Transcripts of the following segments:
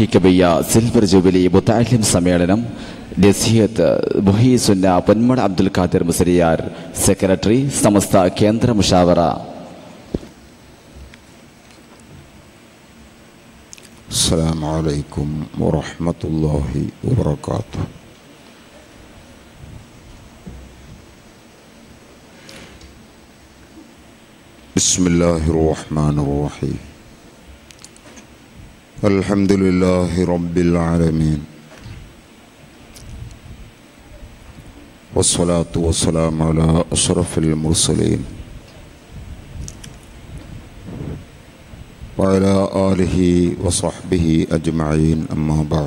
ഹിക്കബയ്യ silver jubilee മുത്താലിം സമ്മേളനം നസിഹത്ത് മുഹീസുന്ന പൊന്മട അബ്ദുൽ ഖാദിർ മുസരിയാർ സെക്രട്ടറി സമസ്ത കേന്ദ്ര മുഷാവറ السلام عليكم ورحمة الله وبركاته بسم الله الرحمن الرحيم الحمد لله رب العالمين والصلاة والسلام على أشرف المرسلين وعلى آله وصحبه أجمعين أما بعد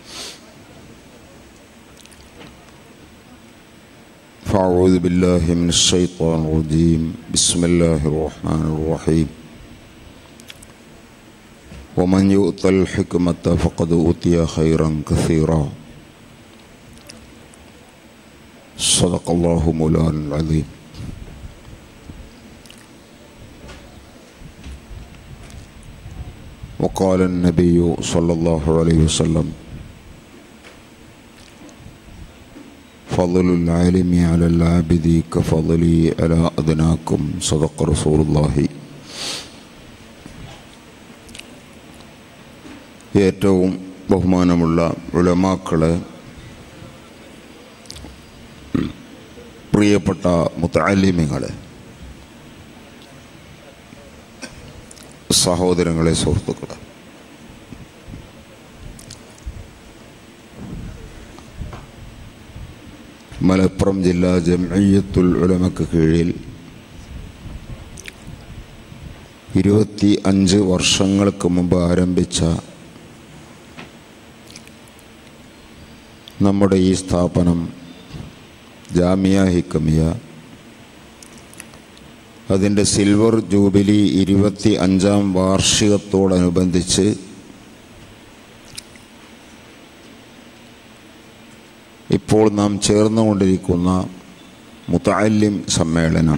فأعوذ بالله من الشيطان الرجيم بسم الله الرحمن الرحيم ومن يؤت الحكمة فقد أوتي خيرا كثيرا صدق الله مولانا العظيم وقال النبي صلى الله عليه وسلم فضل العالم على العابد كفضلي على أدناكم صدق رسول الله ഏറ്റവും ബഹുമാനമുള്ള ഉലമാക്കളെ പ്രിയപ്പെട്ട മുത്താലിമ്യങ്ങളെ സഹോദരങ്ങളെ സുഹൃത്തുക്കളെ മലപ്പുറം ജില്ലാ ജംഇയ്യത്തുൽ ഉലമക്ക് കീഴിൽ ഇരുപത്തി അഞ്ച് വർഷങ്ങൾക്ക് മുമ്പ് ആരംഭിച്ച നമ്മുടെ ഈ സ്ഥാപനം ജാമിയ ഹിക്കമിയ അതിൻ്റെ സിൽവർ ജൂബിലി ഇരുപത്തി അഞ്ചാം വാർഷികത്തോടനുബന്ധിച്ച് ഇപ്പോൾ നാം ചേർന്നുകൊണ്ടിരിക്കുന്ന മുത്തല്ലിം സമ്മേളനം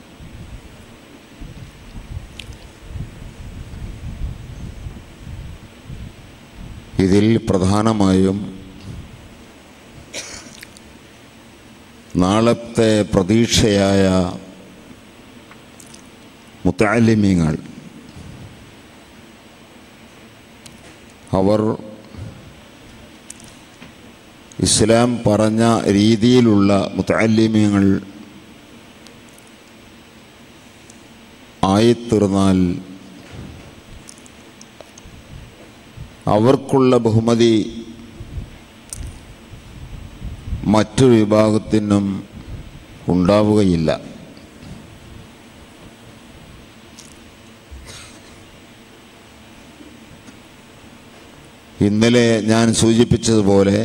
ഇതിൽ പ്രധാനമായും നാളത്തെ പ്രതീക്ഷയായ മുത്താലിമ്യങ്ങൾ അവർ ഇസ്ലാം പറഞ്ഞ രീതിയിലുള്ള മുത്താലിമ്യങ്ങൾ ആയിത്തീർന്നാൽ അവർക്കുള്ള ബഹുമതി മറ്റു വിഭാഗത്തിനും ഉണ്ടാവുകയില്ല ഇന്നലെ ഞാൻ സൂചിപ്പിച്ചതുപോലെ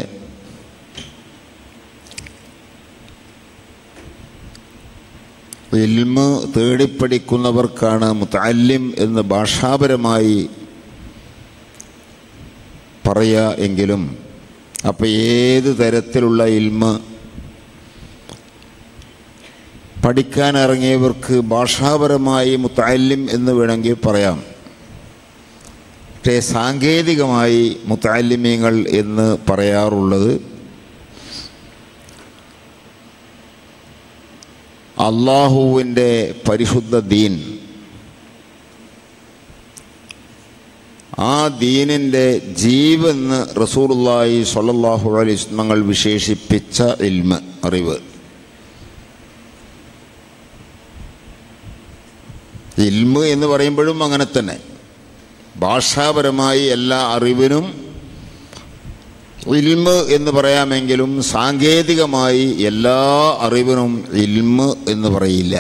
ഇൽമ് തേടിപ്പടിക്കുന്നവർക്കാണ് മുത്തല്ലിം എന്ന് ഭാഷാപരമായി പറയുക എങ്കിലും അപ്പം ഏത് തരത്തിലുള്ള ഇൽമ് പഠിക്കാൻ ഇറങ്ങിയവർക്ക് ഭാഷാപരമായി മുത്തല്ലിം എന്ന് വേണമെങ്കിൽ പറയാം പക്ഷേ സാങ്കേതികമായി മുത്താലിമ്യങ്ങൾ എന്ന് പറയാറുള്ളത് അള്ളാഹുവിൻ്റെ പരിശുദ്ധ ദീൻ ആ ദീനിൻ്റെ ജീവെന്ന് റസൂറുല്ലായി സൊല്ലാഹു അലൈഹി തങ്ങൾ വിശേഷിപ്പിച്ച ഇൽമ അറിവ് ഇൽമ് എന്ന് പറയുമ്പോഴും അങ്ങനെ തന്നെ ഭാഷാപരമായി എല്ലാ അറിവിനും ഇൽമ് എന്ന് പറയാമെങ്കിലും സാങ്കേതികമായി എല്ലാ അറിവിനും ഇൽമ് എന്ന് പറയില്ല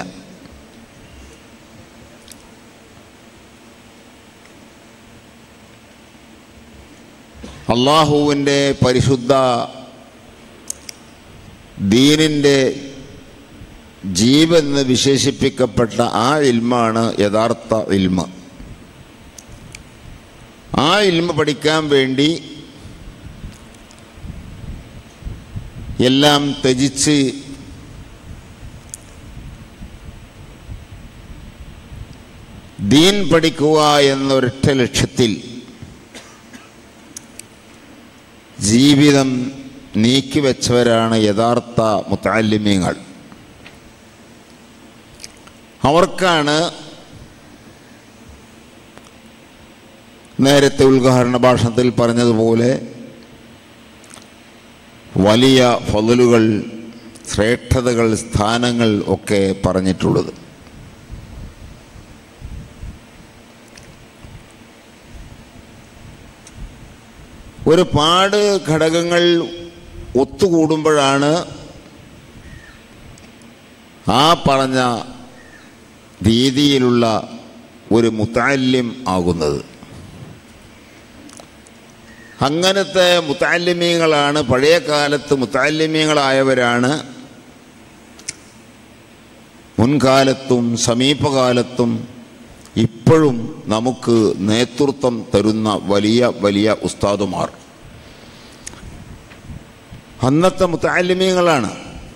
അള്ളാഹുവിൻ്റെ പരിശുദ്ധ ദീനിൻ്റെ ജീവെന്ന് വിശേഷിപ്പിക്കപ്പെട്ട ആ ഇൽമാണ് യഥാർത്ഥ ഇൽമ ആ ഇൽമ പഠിക്കാൻ വേണ്ടി എല്ലാം ത്യജിച്ച് ദീൻ പഠിക്കുക എന്നൊരൊറ്റ ലക്ഷ്യത്തിൽ ജീവിതം നീക്കിവെച്ചവരാണ് യഥാർത്ഥ മുത്താലിമ്യങ്ങൾ അവർക്കാണ് നേരത്തെ ഉദ്ഘാടന ഭാഷണത്തിൽ പറഞ്ഞതുപോലെ വലിയ ഫതലുകൾ ശ്രേഷ്ഠതകൾ സ്ഥാനങ്ങൾ ഒക്കെ പറഞ്ഞിട്ടുള്ളത് ഒരുപാട് ഘടകങ്ങൾ ഒത്തുകൂടുമ്പോഴാണ് ആ പറഞ്ഞ രീതിയിലുള്ള ഒരു മുത്താല്യം ആകുന്നത് അങ്ങനത്തെ മുത്താലിമ്യങ്ങളാണ് പഴയ കാലത്ത് മുത്താലിമ്യങ്ങളായവരാണ് മുൻകാലത്തും സമീപകാലത്തും ഇപ്പോഴും നമുക്ക് നേതൃത്വം തരുന്ന വലിയ വലിയ ഉസ്താദുമാർ അന്നത്തെ മുത്താലിമ്യങ്ങളാണ്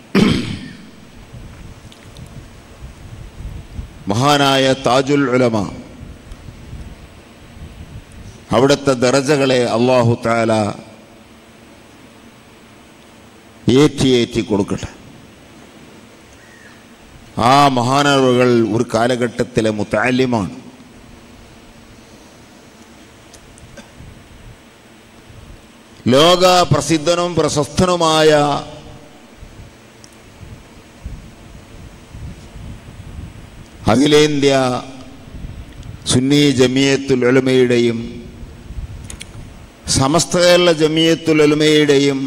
മഹാനായ താജുൽ ഉലമ അവിടുത്തെ ദറജകളെ അള്ളാഹു താല ഏറ്റി ഏറ്റി കൊടുക്കട്ടെ ആ മഹാനവകൾ ഒരു കാലഘട്ടത്തിലെ മുത്താലിമാണ് ലോക പ്രസിദ്ധനും പ്രശസ്തനുമായ അഖിലേന്ത്യ സുന്നി ജമിയത്തുൽ ഉലമയുടെയും സമസ്ത കേരള ജമിയത്തുൽ ഉലമയുടെയും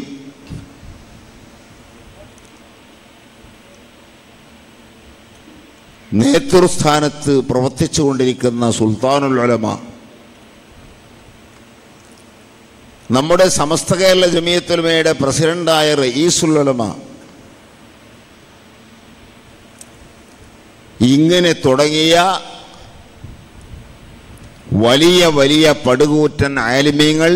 നേതൃസ്ഥാനത്ത് പ്രവർത്തിച്ചുകൊണ്ടിരിക്കുന്ന സുൽത്താനുൽ ഉലമ നമ്മുടെ സമസ്ത കേരള ജമിയത്തുലമയുടെ പ്രസിഡന്റായ റയീസുൽ ഉലമ ഇങ്ങനെ തുടങ്ങിയ വലിയ വലിയ പടുകൂറ്റൻ ആലിമ്യങ്ങൾ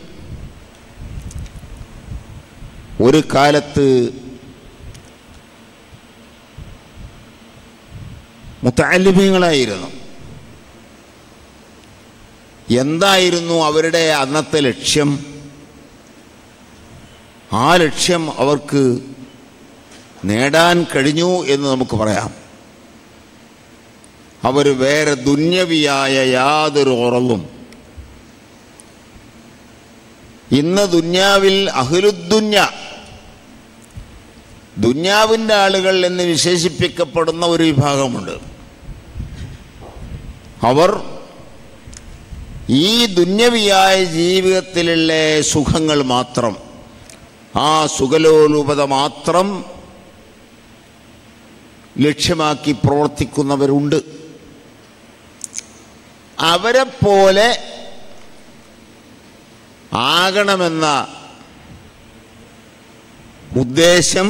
ഒരു കാലത്ത് മുത്താലിമ്യങ്ങളായിരുന്നു എന്തായിരുന്നു അവരുടെ അന്നത്തെ ലക്ഷ്യം ആ ലക്ഷ്യം അവർക്ക് നേടാൻ കഴിഞ്ഞു എന്ന് നമുക്ക് പറയാം അവർ വേറെ ദുന്യവിയായ യാതൊരു ഉറവും ഇന്ന് ദുന്യാവിൽ അഹ്ലുദ്ദുന്യ ദുന്യാവിൻ്റെ ആളുകൾ എന്ന് വിശേഷിപ്പിക്കപ്പെടുന്ന ഒരു വിഭാഗമുണ്ട് അവർ ഈ ദുന്യവിയായ ജീവിതത്തിലുള്ള സുഖങ്ങൾ മാത്രം ആ സുഖലോലുപത മാത്രം ലക്ഷ്യമാക്കി പ്രവർത്തിക്കുന്നവരുണ്ട് അവരെ പോലെ ആകണമെന്ന ഉദ്ദേശം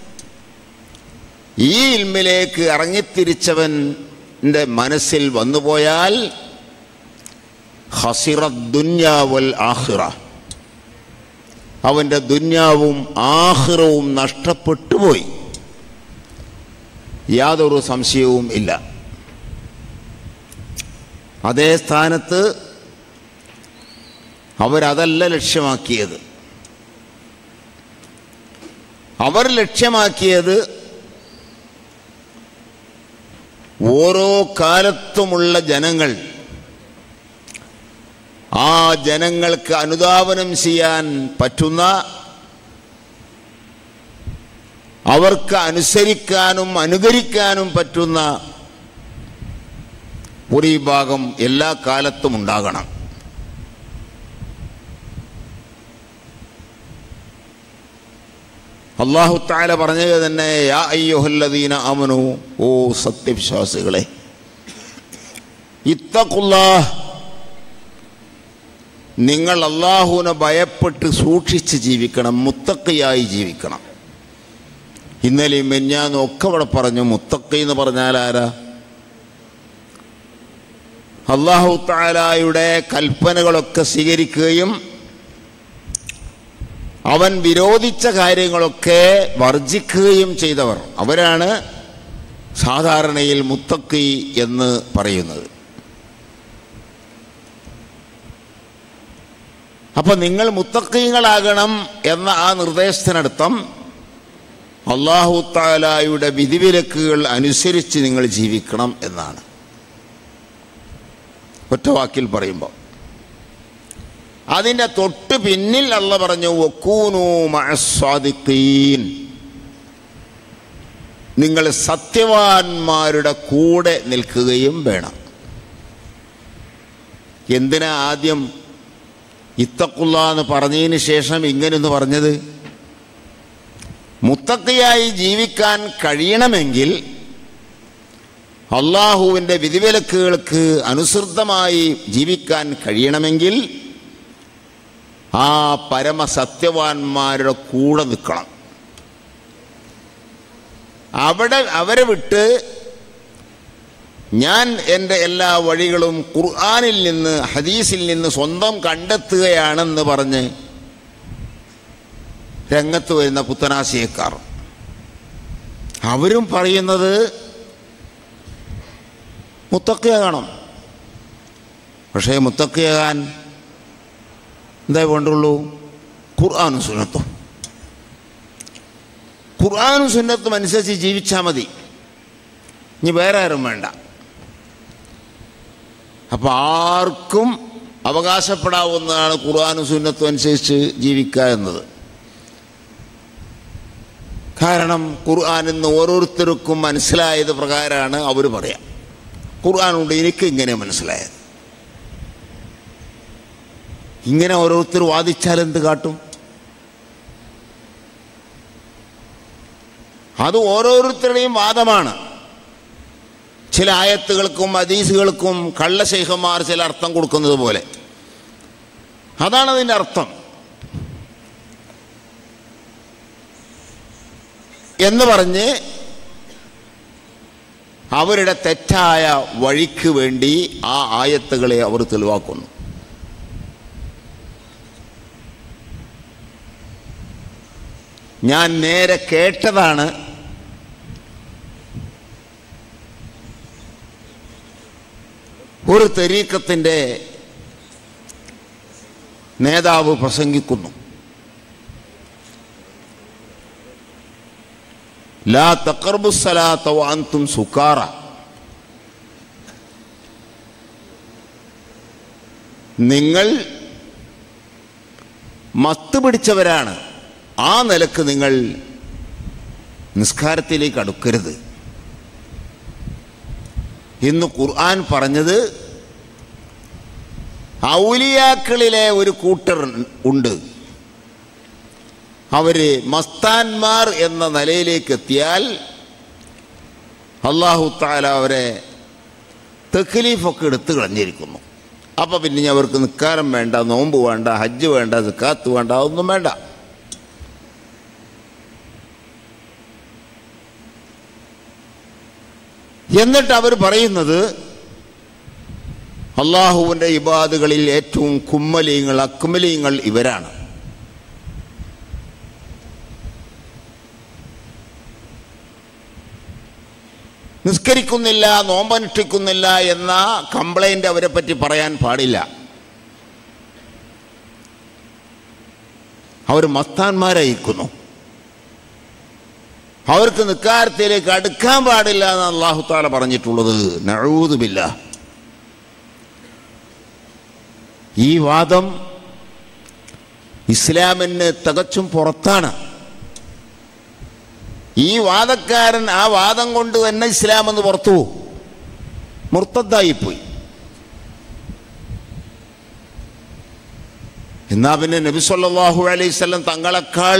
ഈ ഇൽമിലേക്ക് ഇറങ്ങിത്തിരിച്ചവൻ്റെ മനസ്സിൽ വന്നുപോയാൽ ഹസിറ ദുന്യാവൽ ആഹിറ അവൻ്റെ ദുന്യാവും ആഹിറവും നഷ്ടപ്പെട്ടുപോയി യാതൊരു സംശയവും ഇല്ല അതേ സ്ഥാനത്ത് അവരതല്ല ലക്ഷ്യമാക്കിയത് അവർ ലക്ഷ്യമാക്കിയത് ഓരോ കാലത്തുമുള്ള ജനങ്ങൾ ആ ജനങ്ങൾക്ക് അനുധാവനം ചെയ്യാൻ പറ്റുന്ന അവർക്ക് അനുസരിക്കാനും അനുകരിക്കാനും പറ്റുന്ന ഒരു വിഭാഗം എല്ലാ കാലത്തും ഉണ്ടാകണം അള്ളാഹു താല പറഞ്ഞത് തന്നെ യാ അയ്യോഹല്ലദീന അമനു ഓ സത്യവിശ്വാസികളെ ഇത്തക്കുല്ലാ നിങ്ങൾ അള്ളാഹുവിനെ ഭയപ്പെട്ട് സൂക്ഷിച്ച് ജീവിക്കണം മുത്തക്കയായി ജീവിക്കണം ഇന്നലെയും മെഞ്ഞാന്നും ഒക്കെ ഇവിടെ പറഞ്ഞു മുത്തക്കി എന്ന് പറഞ്ഞാൽ ആരാ അള്ളാഹു താലായുടെ കൽപ്പനകളൊക്കെ സ്വീകരിക്കുകയും അവൻ വിരോധിച്ച കാര്യങ്ങളൊക്കെ വർജിക്കുകയും ചെയ്തവർ അവരാണ് സാധാരണയിൽ മുത്തക്കി എന്ന് പറയുന്നത് അപ്പൊ നിങ്ങൾ മുത്തക്കീങ്ങളാകണം എന്ന ആ നിർദ്ദേശത്തിനർത്ഥം അള്ളാഹു താലായുടെ വിധിവിലക്കുകൾ അനുസരിച്ച് നിങ്ങൾ ജീവിക്കണം എന്നാണ് ഒറ്റ വാക്കിൽ പറയുമ്പോൾ അതിൻ്റെ തൊട്ട് പിന്നിൽ അല്ല പറഞ്ഞു വക്കൂനു മഅസ്വാദിഖീൻ നിങ്ങൾ സത്യവാന്മാരുടെ കൂടെ നിൽക്കുകയും വേണം എന്തിനാ ആദ്യം ഇത്തക്കുള്ള എന്ന് പറഞ്ഞതിന് ശേഷം ഇങ്ങനെയൊന്ന് പറഞ്ഞത് മുത്തക്കയായി ജീവിക്കാൻ കഴിയണമെങ്കിൽ അള്ളാഹുവിൻ്റെ വിധിവിലക്കുകൾക്ക് അനുസൃതമായി ജീവിക്കാൻ കഴിയണമെങ്കിൽ ആ പരമസത്യവാന്മാരുടെ കൂടെ നിൽക്കണം അവിടെ അവരെ വിട്ട് ഞാൻ എൻ്റെ എല്ലാ വഴികളും ഖുർആാനിൽ നിന്ന് ഹദീസിൽ നിന്ന് സ്വന്തം കണ്ടെത്തുകയാണെന്ന് പറഞ്ഞ് രംഗത്ത് വരുന്ന പുത്തനാശയക്കാർ അവരും പറയുന്നത് മുത്തക്കയാകണം പക്ഷേ മുത്തക്കയാകാൻ എന്താ വേണ്ടുള്ളൂ ഖുർആാനും സുന്നത്തും ഖുർആാനും സുന്നത്തും അനുസരിച്ച് ജീവിച്ചാൽ മതി ഇനി വേറെ ആരും വേണ്ട അപ്പം ആർക്കും അവകാശപ്പെടാവുന്നതാണ് ഖുർആാനും സുന്നത്തും അനുസരിച്ച് ജീവിക്കുക എന്നത് കാരണം ഖുർആൻ ഇന്ന് ഓരോരുത്തർക്കും മനസ്സിലായത് പ്രകാരമാണ് അവർ പറയാം ഖുർആാനുണ്ട് എനിക്ക് ഇങ്ങനെ മനസ്സിലായത് ഇങ്ങനെ ഓരോരുത്തർ വാദിച്ചാൽ എന്ത് കാട്ടും അത് ഓരോരുത്തരുടെയും വാദമാണ് ചില ആയത്തുകൾക്കും ഹദീസുകൾക്കും കള്ളശൈഖന്മാർ ചില അർത്ഥം കൊടുക്കുന്നത് പോലെ അതാണ് അതിൻ്റെ അർത്ഥം എന്ന് പറഞ്ഞ് അവരുടെ തെറ്റായ വഴിക്ക് വേണ്ടി ആ ആയത്തുകളെ അവർ തെളിവാക്കുന്നു ഞാൻ നേരെ കേട്ടതാണ് ഒരു തെരീക്കത്തിൻ്റെ നേതാവ് പ്രസംഗിക്കുന്നു ലാ തക്കർബുസലാത്ത വാന്തും സുക്കാറ നിങ്ങൾ മത്ത് പിടിച്ചവരാണ് ആ നിലക്ക് നിങ്ങൾ നിസ്കാരത്തിലേക്ക് അടുക്കരുത് ഇന്ന് ഖുർആൻ പറഞ്ഞത് ഔലിയാക്കളിലെ ഒരു കൂട്ടർ ഉണ്ട് അവര് മസ്താന്മാർ എന്ന നിലയിലേക്ക് എത്തിയാൽ അള്ളാഹു താല അവരെ തെഖലീഫൊക്കെ എടുത്തു കളഞ്ഞിരിക്കുന്നു അപ്പം പിന്നെ ഇനി അവർക്ക് നിക്കാരം വേണ്ട നോമ്പ് വേണ്ട ഹജ്ജ് വേണ്ട സിക്കാത്ത് വേണ്ട അതൊന്നും വേണ്ട എന്നിട്ട് അവർ പറയുന്നത് അള്ളാഹുവിൻ്റെ ഇബാദുകളിൽ ഏറ്റവും കുമ്മലീങ്ങൾ അക്കുമലീങ്ങൾ ഇവരാണ് നിസ്കരിക്കുന്നില്ല നോമ്പനുഷ്ഠിക്കുന്നില്ല എന്ന കംപ്ലൈൻ്റ് അവരെ പറ്റി പറയാൻ പാടില്ല അവർ മസ്താന്മാരായിരിക്കുന്നു അവർക്ക് നിക്കാരത്തിലേക്ക് അടുക്കാൻ പാടില്ല എന്ന് അള്ളാഹു താല പറഞ്ഞിട്ടുള്ളത് നഴൂതുമില്ല ഈ വാദം ഇസ്ലാമിന് തികച്ചും പുറത്താണ് ഈ വാദക്കാരൻ ആ വാദം കൊണ്ട് തന്നെ ഇസ്ലാം എന്ന് പുറത്തു പോകും മുർത്തദ്ദായിപ്പോയി എന്നാ പിന്നെ നബി സല്ലല്ലാഹു അലൈഹി വസല്ലം തങ്ങളെക്കാൾ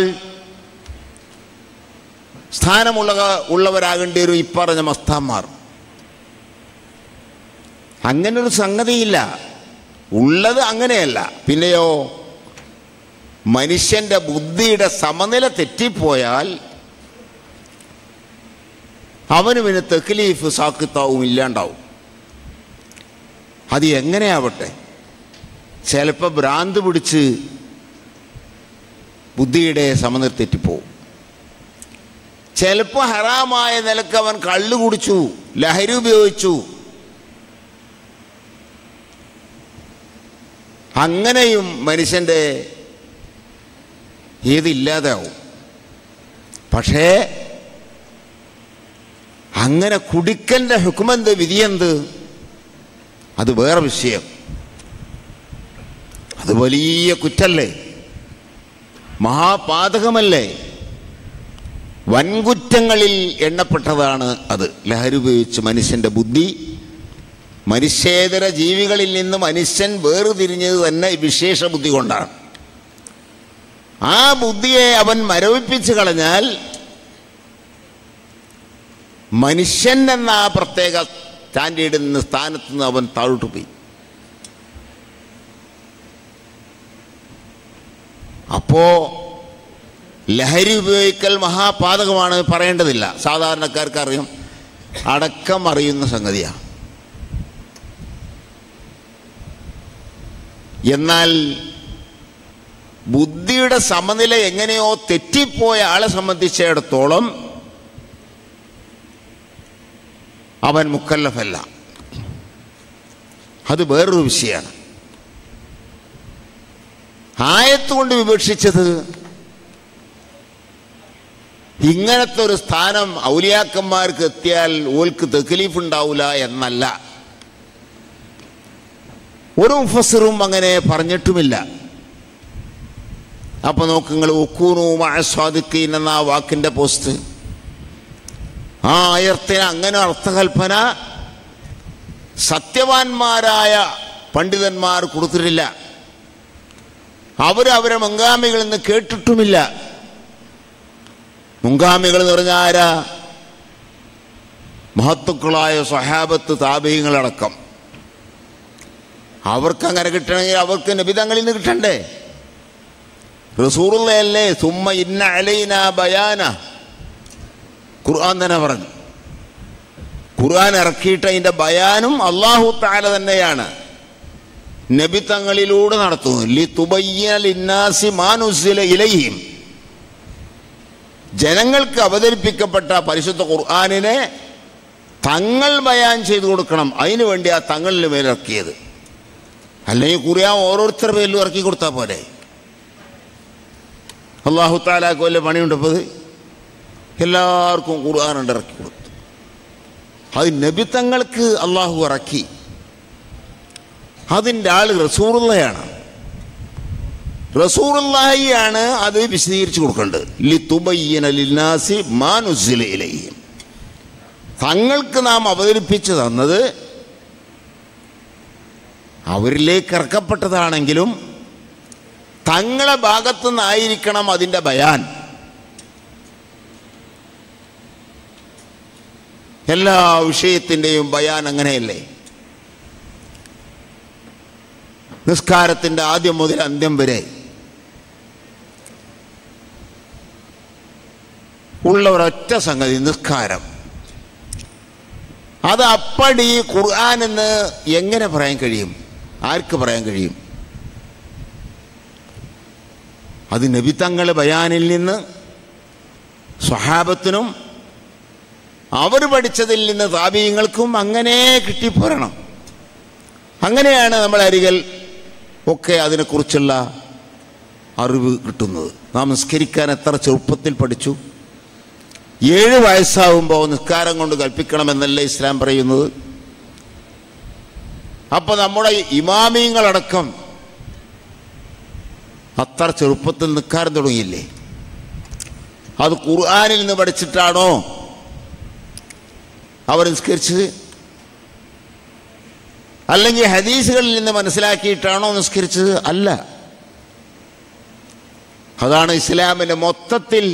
സ്ഥാനമുള്ള ഉള്ളവരാകേണ്ടി വരും ഇപ്പറഞ്ഞ മസ്താന്മാർ അങ്ങനൊരു സംഗതിയില്ല ഉള്ളത് അങ്ങനെയല്ല പിന്നെയോ മനുഷ്യന്റെ ബുദ്ധിയുടെ സമനില തെറ്റിപ്പോയാൽ അവന് പിന്നെ തെക്ലീഫ് സാക്കിത്താവും ഇല്ലാണ്ടാവും അത് എങ്ങനെയാവട്ടെ ചിലപ്പോൾ ഭ്രാന്ത് പിടിച്ച് ബുദ്ധിയുടെ സമനില തെറ്റിപ്പോവും ചിലപ്പോൾ ഹറാമായ നിലക്ക് അവൻ കള്ളു കുടിച്ചു ലഹരി ഉപയോഗിച്ചു അങ്ങനെയും മനുഷ്യൻ്റെ ഏതില്ലാതാവും പക്ഷേ അങ്ങനെ കുടിക്കലിൻ്റെ ഹുക്കുമെന്ത് വിധിയെന്ത് അത് വേറെ വിഷയം അത് വലിയ കുറ്റല്ലേ മഹാപാതകമല്ലേ വൻകുറ്റങ്ങളിൽ എണ്ണപ്പെട്ടതാണ് അത് ലഹരി ഉപയോഗിച്ച് മനുഷ്യൻ്റെ ബുദ്ധി മനുഷ്യേതര ജീവികളിൽ നിന്ന് മനുഷ്യൻ വേർതിരിഞ്ഞത് തന്നെ വിശേഷ ബുദ്ധി കൊണ്ടാണ് ആ ബുദ്ധിയെ അവൻ മരവിപ്പിച്ച് കളഞ്ഞാൽ മനുഷ്യൻ എന്ന ആ പ്രത്യേക സ്റ്റാൻഡേർഡിൽ നിന്ന് സ്ഥാനത്ത് നിന്ന് അവൻ താഴോട്ട് പോയി അപ്പോ ലഹരി ഉപയോഗിക്കൽ മഹാപാതകമാണ് പറയേണ്ടതില്ല സാധാരണക്കാർക്ക് അറിയാം അടക്കം അറിയുന്ന സംഗതിയാണ് എന്നാൽ ബുദ്ധിയുടെ സമനില എങ്ങനെയോ തെറ്റിപ്പോയ ആളെ സംബന്ധിച്ചിടത്തോളം അവൻ മുക്കല്ലഫല്ല അത് വേറൊരു വിഷയമാണ് ആയത്തുകൊണ്ട് വിവക്ഷിച്ചത് ഇങ്ങനത്തെ ഒരു സ്ഥാനം ഔലിയാക്കന്മാർക്ക് എത്തിയാൽ ഓൽക്ക് തെക്കലീഫ് ഉണ്ടാവില്ല എന്നല്ല ഒരു മുഫസറും അങ്ങനെ പറഞ്ഞിട്ടുമില്ല അപ്പൊ നോക്ക് നിങ്ങൾ ഉക്കൂനു മഴസ്വാദിക്കീൻ എന്ന ആ വാക്കിന്റെ പോസ്റ്റ് ആ ആയത്തിന് അങ്ങനെ അർത്ഥകൽപ്പന സത്യവാന്മാരായ പണ്ഡിതന്മാർ കൊടുത്തിട്ടില്ല അവർ അവരെ മുൻഗാമികളിൽ നിന്ന് കേട്ടിട്ടുമില്ല മുൻഗാമികൾ എന്ന് പറഞ്ഞാൽ ആരാ മഹത്തുക്കളായ സ്വഹാബത്ത് താപീയങ്ങളടക്കം അവർക്ക് അങ്ങനെ കിട്ടണമെങ്കിൽ അവർക്ക് നബിതങ്ങളിൽ നിന്ന് കിട്ടണ്ടേ റസൂറുള്ളയല്ലേ സുമ്മ ഇന്ന അലൈന ബയാന ഖുർആൻ തന്നെ പറഞ്ഞു ഖുർആൻ ഇറക്കിയിട്ട് അതിൻ്റെ ബയാനും അള്ളാഹു താല തന്നെയാണ് നബി തങ്ങളിലൂടെ നടത്തുന്നു ലി തുബയ്യന ലിന്നാസി മാനുസില ഇലയും ജനങ്ങൾക്ക് അവതരിപ്പിക്കപ്പെട്ട പരിശുദ്ധ ഖുർആാനിനെ തങ്ങൾ ബയാൻ ചെയ്തു കൊടുക്കണം അതിനു വേണ്ടി ആ തങ്ങളിന് മേലിറക്കിയത് അല്ലെങ്കിൽ ഖുർആൻ ഓരോരുത്തരുടെ പേരിലും ഇറക്കി കൊടുത്താൽ പോരെ അള്ളാഹു താലാക്ക് വല്ല പണിയുണ്ടപ്പോൾ ഇത് എല്ലാവർക്കും ഖുർആാനുണ്ട് ഇറക്കി കൊടുത്തു അത് നബിത്തങ്ങൾക്ക് അള്ളാഹു ഇറക്കി അതിൻ്റെ ആൾ റസൂറുള്ളയാണ് റസൂറുള്ളാഹിയാണ് അത് വിശദീകരിച്ചു കൊടുക്കേണ്ടത് ലി തുബയ്യന ലിന്നാസി മാനുസില ഇലയും തങ്ങൾക്ക് നാം അവതരിപ്പിച്ചു തന്നത് അവരിലേക്ക് ഇറക്കപ്പെട്ടതാണെങ്കിലും തങ്ങളെ ഭാഗത്തു നിന്നായിരിക്കണം അതിൻ്റെ ബയാൻ എല്ലാ വിഷയത്തിൻ്റെയും ബയാൻ അങ്ങനെയല്ലേ നിസ്കാരത്തിൻ്റെ ആദ്യം മുതൽ അന്ത്യം വരെ ഉള്ള ഒരൊറ്റ സംഗതി നിസ്കാരം അത് അപ്പടി ഖുർആൻ എന്ന് എങ്ങനെ പറയാൻ കഴിയും ആർക്ക് പറയാൻ കഴിയും അത് നബിത്തങ്ങളെ ബയാനിൽ നിന്ന് സ്വഹാബത്തിനും അവർ പഠിച്ചതിൽ നിന്ന് താപീയങ്ങൾക്കും അങ്ങനെ കിട്ടിപ്പോരണം അങ്ങനെയാണ് നമ്മൾ അരികൽ ഒക്കെ അതിനെക്കുറിച്ചുള്ള അറിവ് കിട്ടുന്നത് നാം നിസ്കരിക്കാൻ എത്ര ചെറുപ്പത്തിൽ പഠിച്ചു ഏഴ് വയസ്സാവുമ്പോൾ നിസ്കാരം കൊണ്ട് കൽപ്പിക്കണമെന്നല്ലേ ഇസ്ലാം പറയുന്നത് അപ്പൊ നമ്മുടെ ഇമാമിയങ്ങളടക്കം അത്ര ചെറുപ്പത്തിൽ നിൽക്കാരം തുടങ്ങിയില്ലേ അത് ഖുർആാനിൽ നിന്ന് പഠിച്ചിട്ടാണോ അവർ നിസ്കരിച്ചത് അല്ലെങ്കിൽ ഹദീസുകളിൽ നിന്ന് മനസ്സിലാക്കിയിട്ടാണോ നിസ്കരിച്ചത് അല്ല അതാണ് ഇസ്ലാമിൻ്റെ മൊത്തത്തിൽ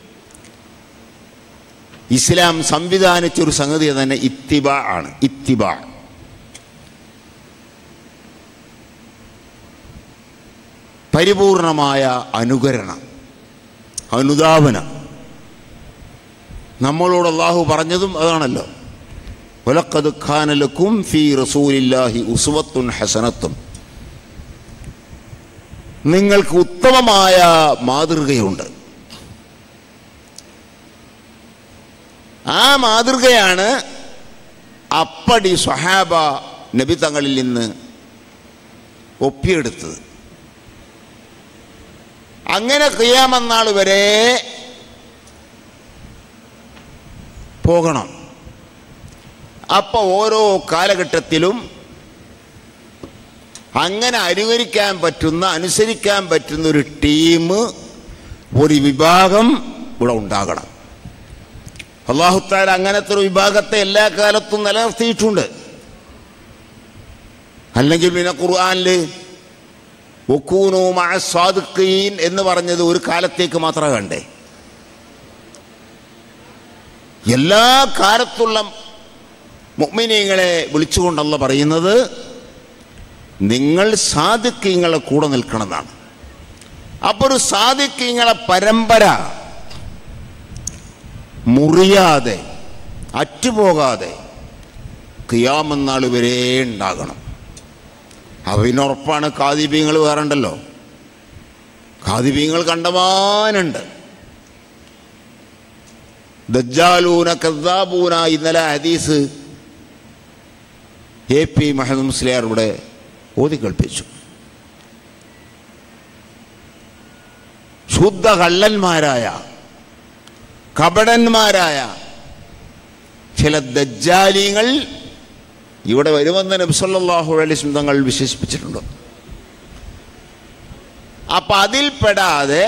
ഇസ്ലാം സംവിധാനിച്ചൊരു സംഗതി തന്നെ ഇത്തിബ ആണ് ഇത്തിബ പരിപൂർണമായ അനുകരണം അനുധാവനം നമ്മളോട് അള്ളാഹു പറഞ്ഞതും അതാണല്ലോ ഒലക്കത് ഖാനലക്കും ഫി റസൂലില്ലാഹി ഉസുവത്തുൻ ഹസനത്തും നിങ്ങൾക്ക് ഉത്തമമായ മാതൃകയുണ്ട് ആ മാതൃകയാണ് അപ്പടി സ്വഹാബ നബി തങ്ങളിൽ നിന്ന് ഒപ്പിയെടുത്തത് അങ്ങനെ ക്രിയാമെന്നാൾ വരെ പോകണം അപ്പോൾ ഓരോ കാലഘട്ടത്തിലും അങ്ങനെ അനുകരിക്കാൻ പറ്റുന്ന അനുസരിക്കാൻ പറ്റുന്ന ഒരു ടീം ഒരു വിഭാഗം ഇവിടെ ഉണ്ടാകണം അള്ളാഹുത്താല അങ്ങനത്തെ ഒരു വിഭാഗത്തെ എല്ലാ കാലത്തും നിലനിർത്തിയിട്ടുണ്ട് അല്ലെങ്കിൽ പിന്നെ ഖുർആാനിൽ ഒക്കൂനു മഴ സ്വാദുക്കീൻ എന്ന് പറഞ്ഞത് ഒരു കാലത്തേക്ക് മാത്രമേ വേണ്ടേ എല്ലാ കാലത്തുള്ള മുഗ്മിനീങ്ങളെ വിളിച്ചുകൊണ്ടല്ല പറയുന്നത് നിങ്ങൾ സാധിക്കീങ്ങളെ കൂടെ നിൽക്കണമെന്നാണ് അപ്പോൾ ഒരു സാധിക്കീങ്ങളെ പരമ്പര മുറിയാതെ അറ്റുപോകാതെ കിയാമെന്നാൾ വരെ ഉണ്ടാകണം അവനുറപ്പാണ് കാതിബീങ്ങൾ വേറെ ഉണ്ടല്ലോ കാതിബീങ്ങൾ കണ്ടമാനുണ്ട് ദജ്ജാലൂന കദ്ദാബൂന ഇന്നലെ ഹദീസ് എ പി മഹദ് മുസ്ലിയാർ ഇവിടെ ഓതി കേൾപ്പിച്ചു ശുദ്ധ കള്ളന്മാരായ കപടന്മാരായ ചില ദജ്ജാലിങ്ങൾ ഇവിടെ വരുമെന്ന് നബ്സല്ലാഹു അലൈസ് തങ്ങൾ വിശേഷിപ്പിച്ചിട്ടുണ്ട് അപ്പൊ അതിൽപ്പെടാതെ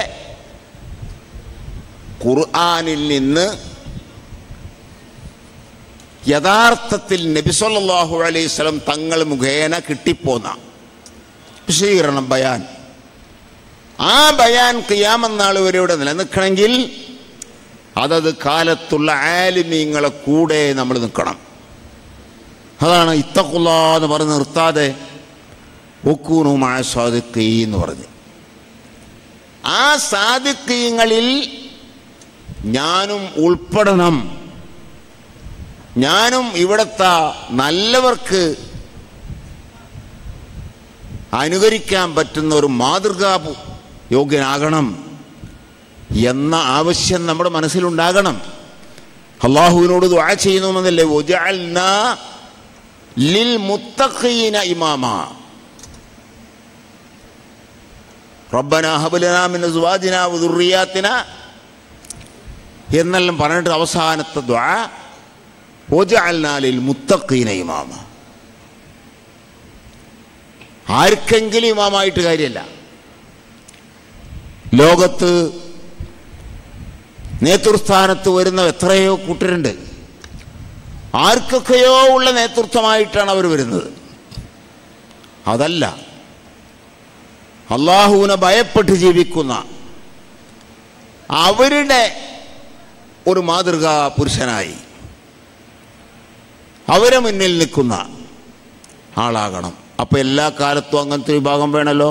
ഖുർആാനിൽ നിന്ന് യഥാർത്ഥത്തിൽ നബിസല്ലാഹു അലൈഹി സ്വലം തങ്ങൾ മുഖേന കിട്ടിപ്പോന്ന വിശദീകരണം ബയാൻ ആ ബയാൻ കിയാമെന്നാൾ വരെ ഇവിടെ നിലനിൽക്കണമെങ്കിൽ അതത് കാലത്തുള്ള ആലിമീങ്ങളെ കൂടെ നമ്മൾ നിൽക്കണം അതാണ് ഇത്തക്കുള്ള എന്ന് പറഞ്ഞ് നിർത്താതെ ഒക്കൂനുമായ സാദിക്കീ എന്ന് പറഞ്ഞ് ആ സാദിക്കീങ്ങളിൽ ഞാനും ഉൾപ്പെടണം ഞാനും ഇവിടുത്തെ നല്ലവർക്ക് അനുകരിക്കാൻ പറ്റുന്ന ഒരു മാതൃകാ യോഗ്യനാകണം എന്ന ആവശ്യം നമ്മുടെ മനസ്സിലുണ്ടാകണം അള്ളാഹുവിനോട് ദ്വാ ചെയ്യുന്നുവെന്നല്ലേ ഒജഅൽനാ ലിൽ മുത്തഖീന ഇമാമ റബ്ബന ഹബലന മിൻ അസ്വാജിന വദുർറിയാത്തിന എന്നെല്ലാം പറഞ്ഞിട്ട് അവസാനത്തെ ദ്വാ ഒജഅൽനാ ലിൽ മുത്തഖീന ഇമാമ ആർക്കെങ്കിലും ഇമാമായിട്ട് കാര്യമല്ല ലോകത്ത് നേതൃസ്ഥാനത്ത് വരുന്ന എത്രയോ കൂട്ടരുണ്ട് ആർക്കൊക്കെയോ ഉള്ള നേതൃത്വമായിട്ടാണ് അവർ വരുന്നത് അതല്ല അള്ളാഹുവിനെ ഭയപ്പെട്ട് ജീവിക്കുന്ന അവരുടെ ഒരു മാതൃകാ പുരുഷനായി അവരെ മുന്നിൽ നിൽക്കുന്ന ആളാകണം അപ്പൊ എല്ലാ കാലത്തും അങ്ങനത്തെ വിഭാഗം വേണമല്ലോ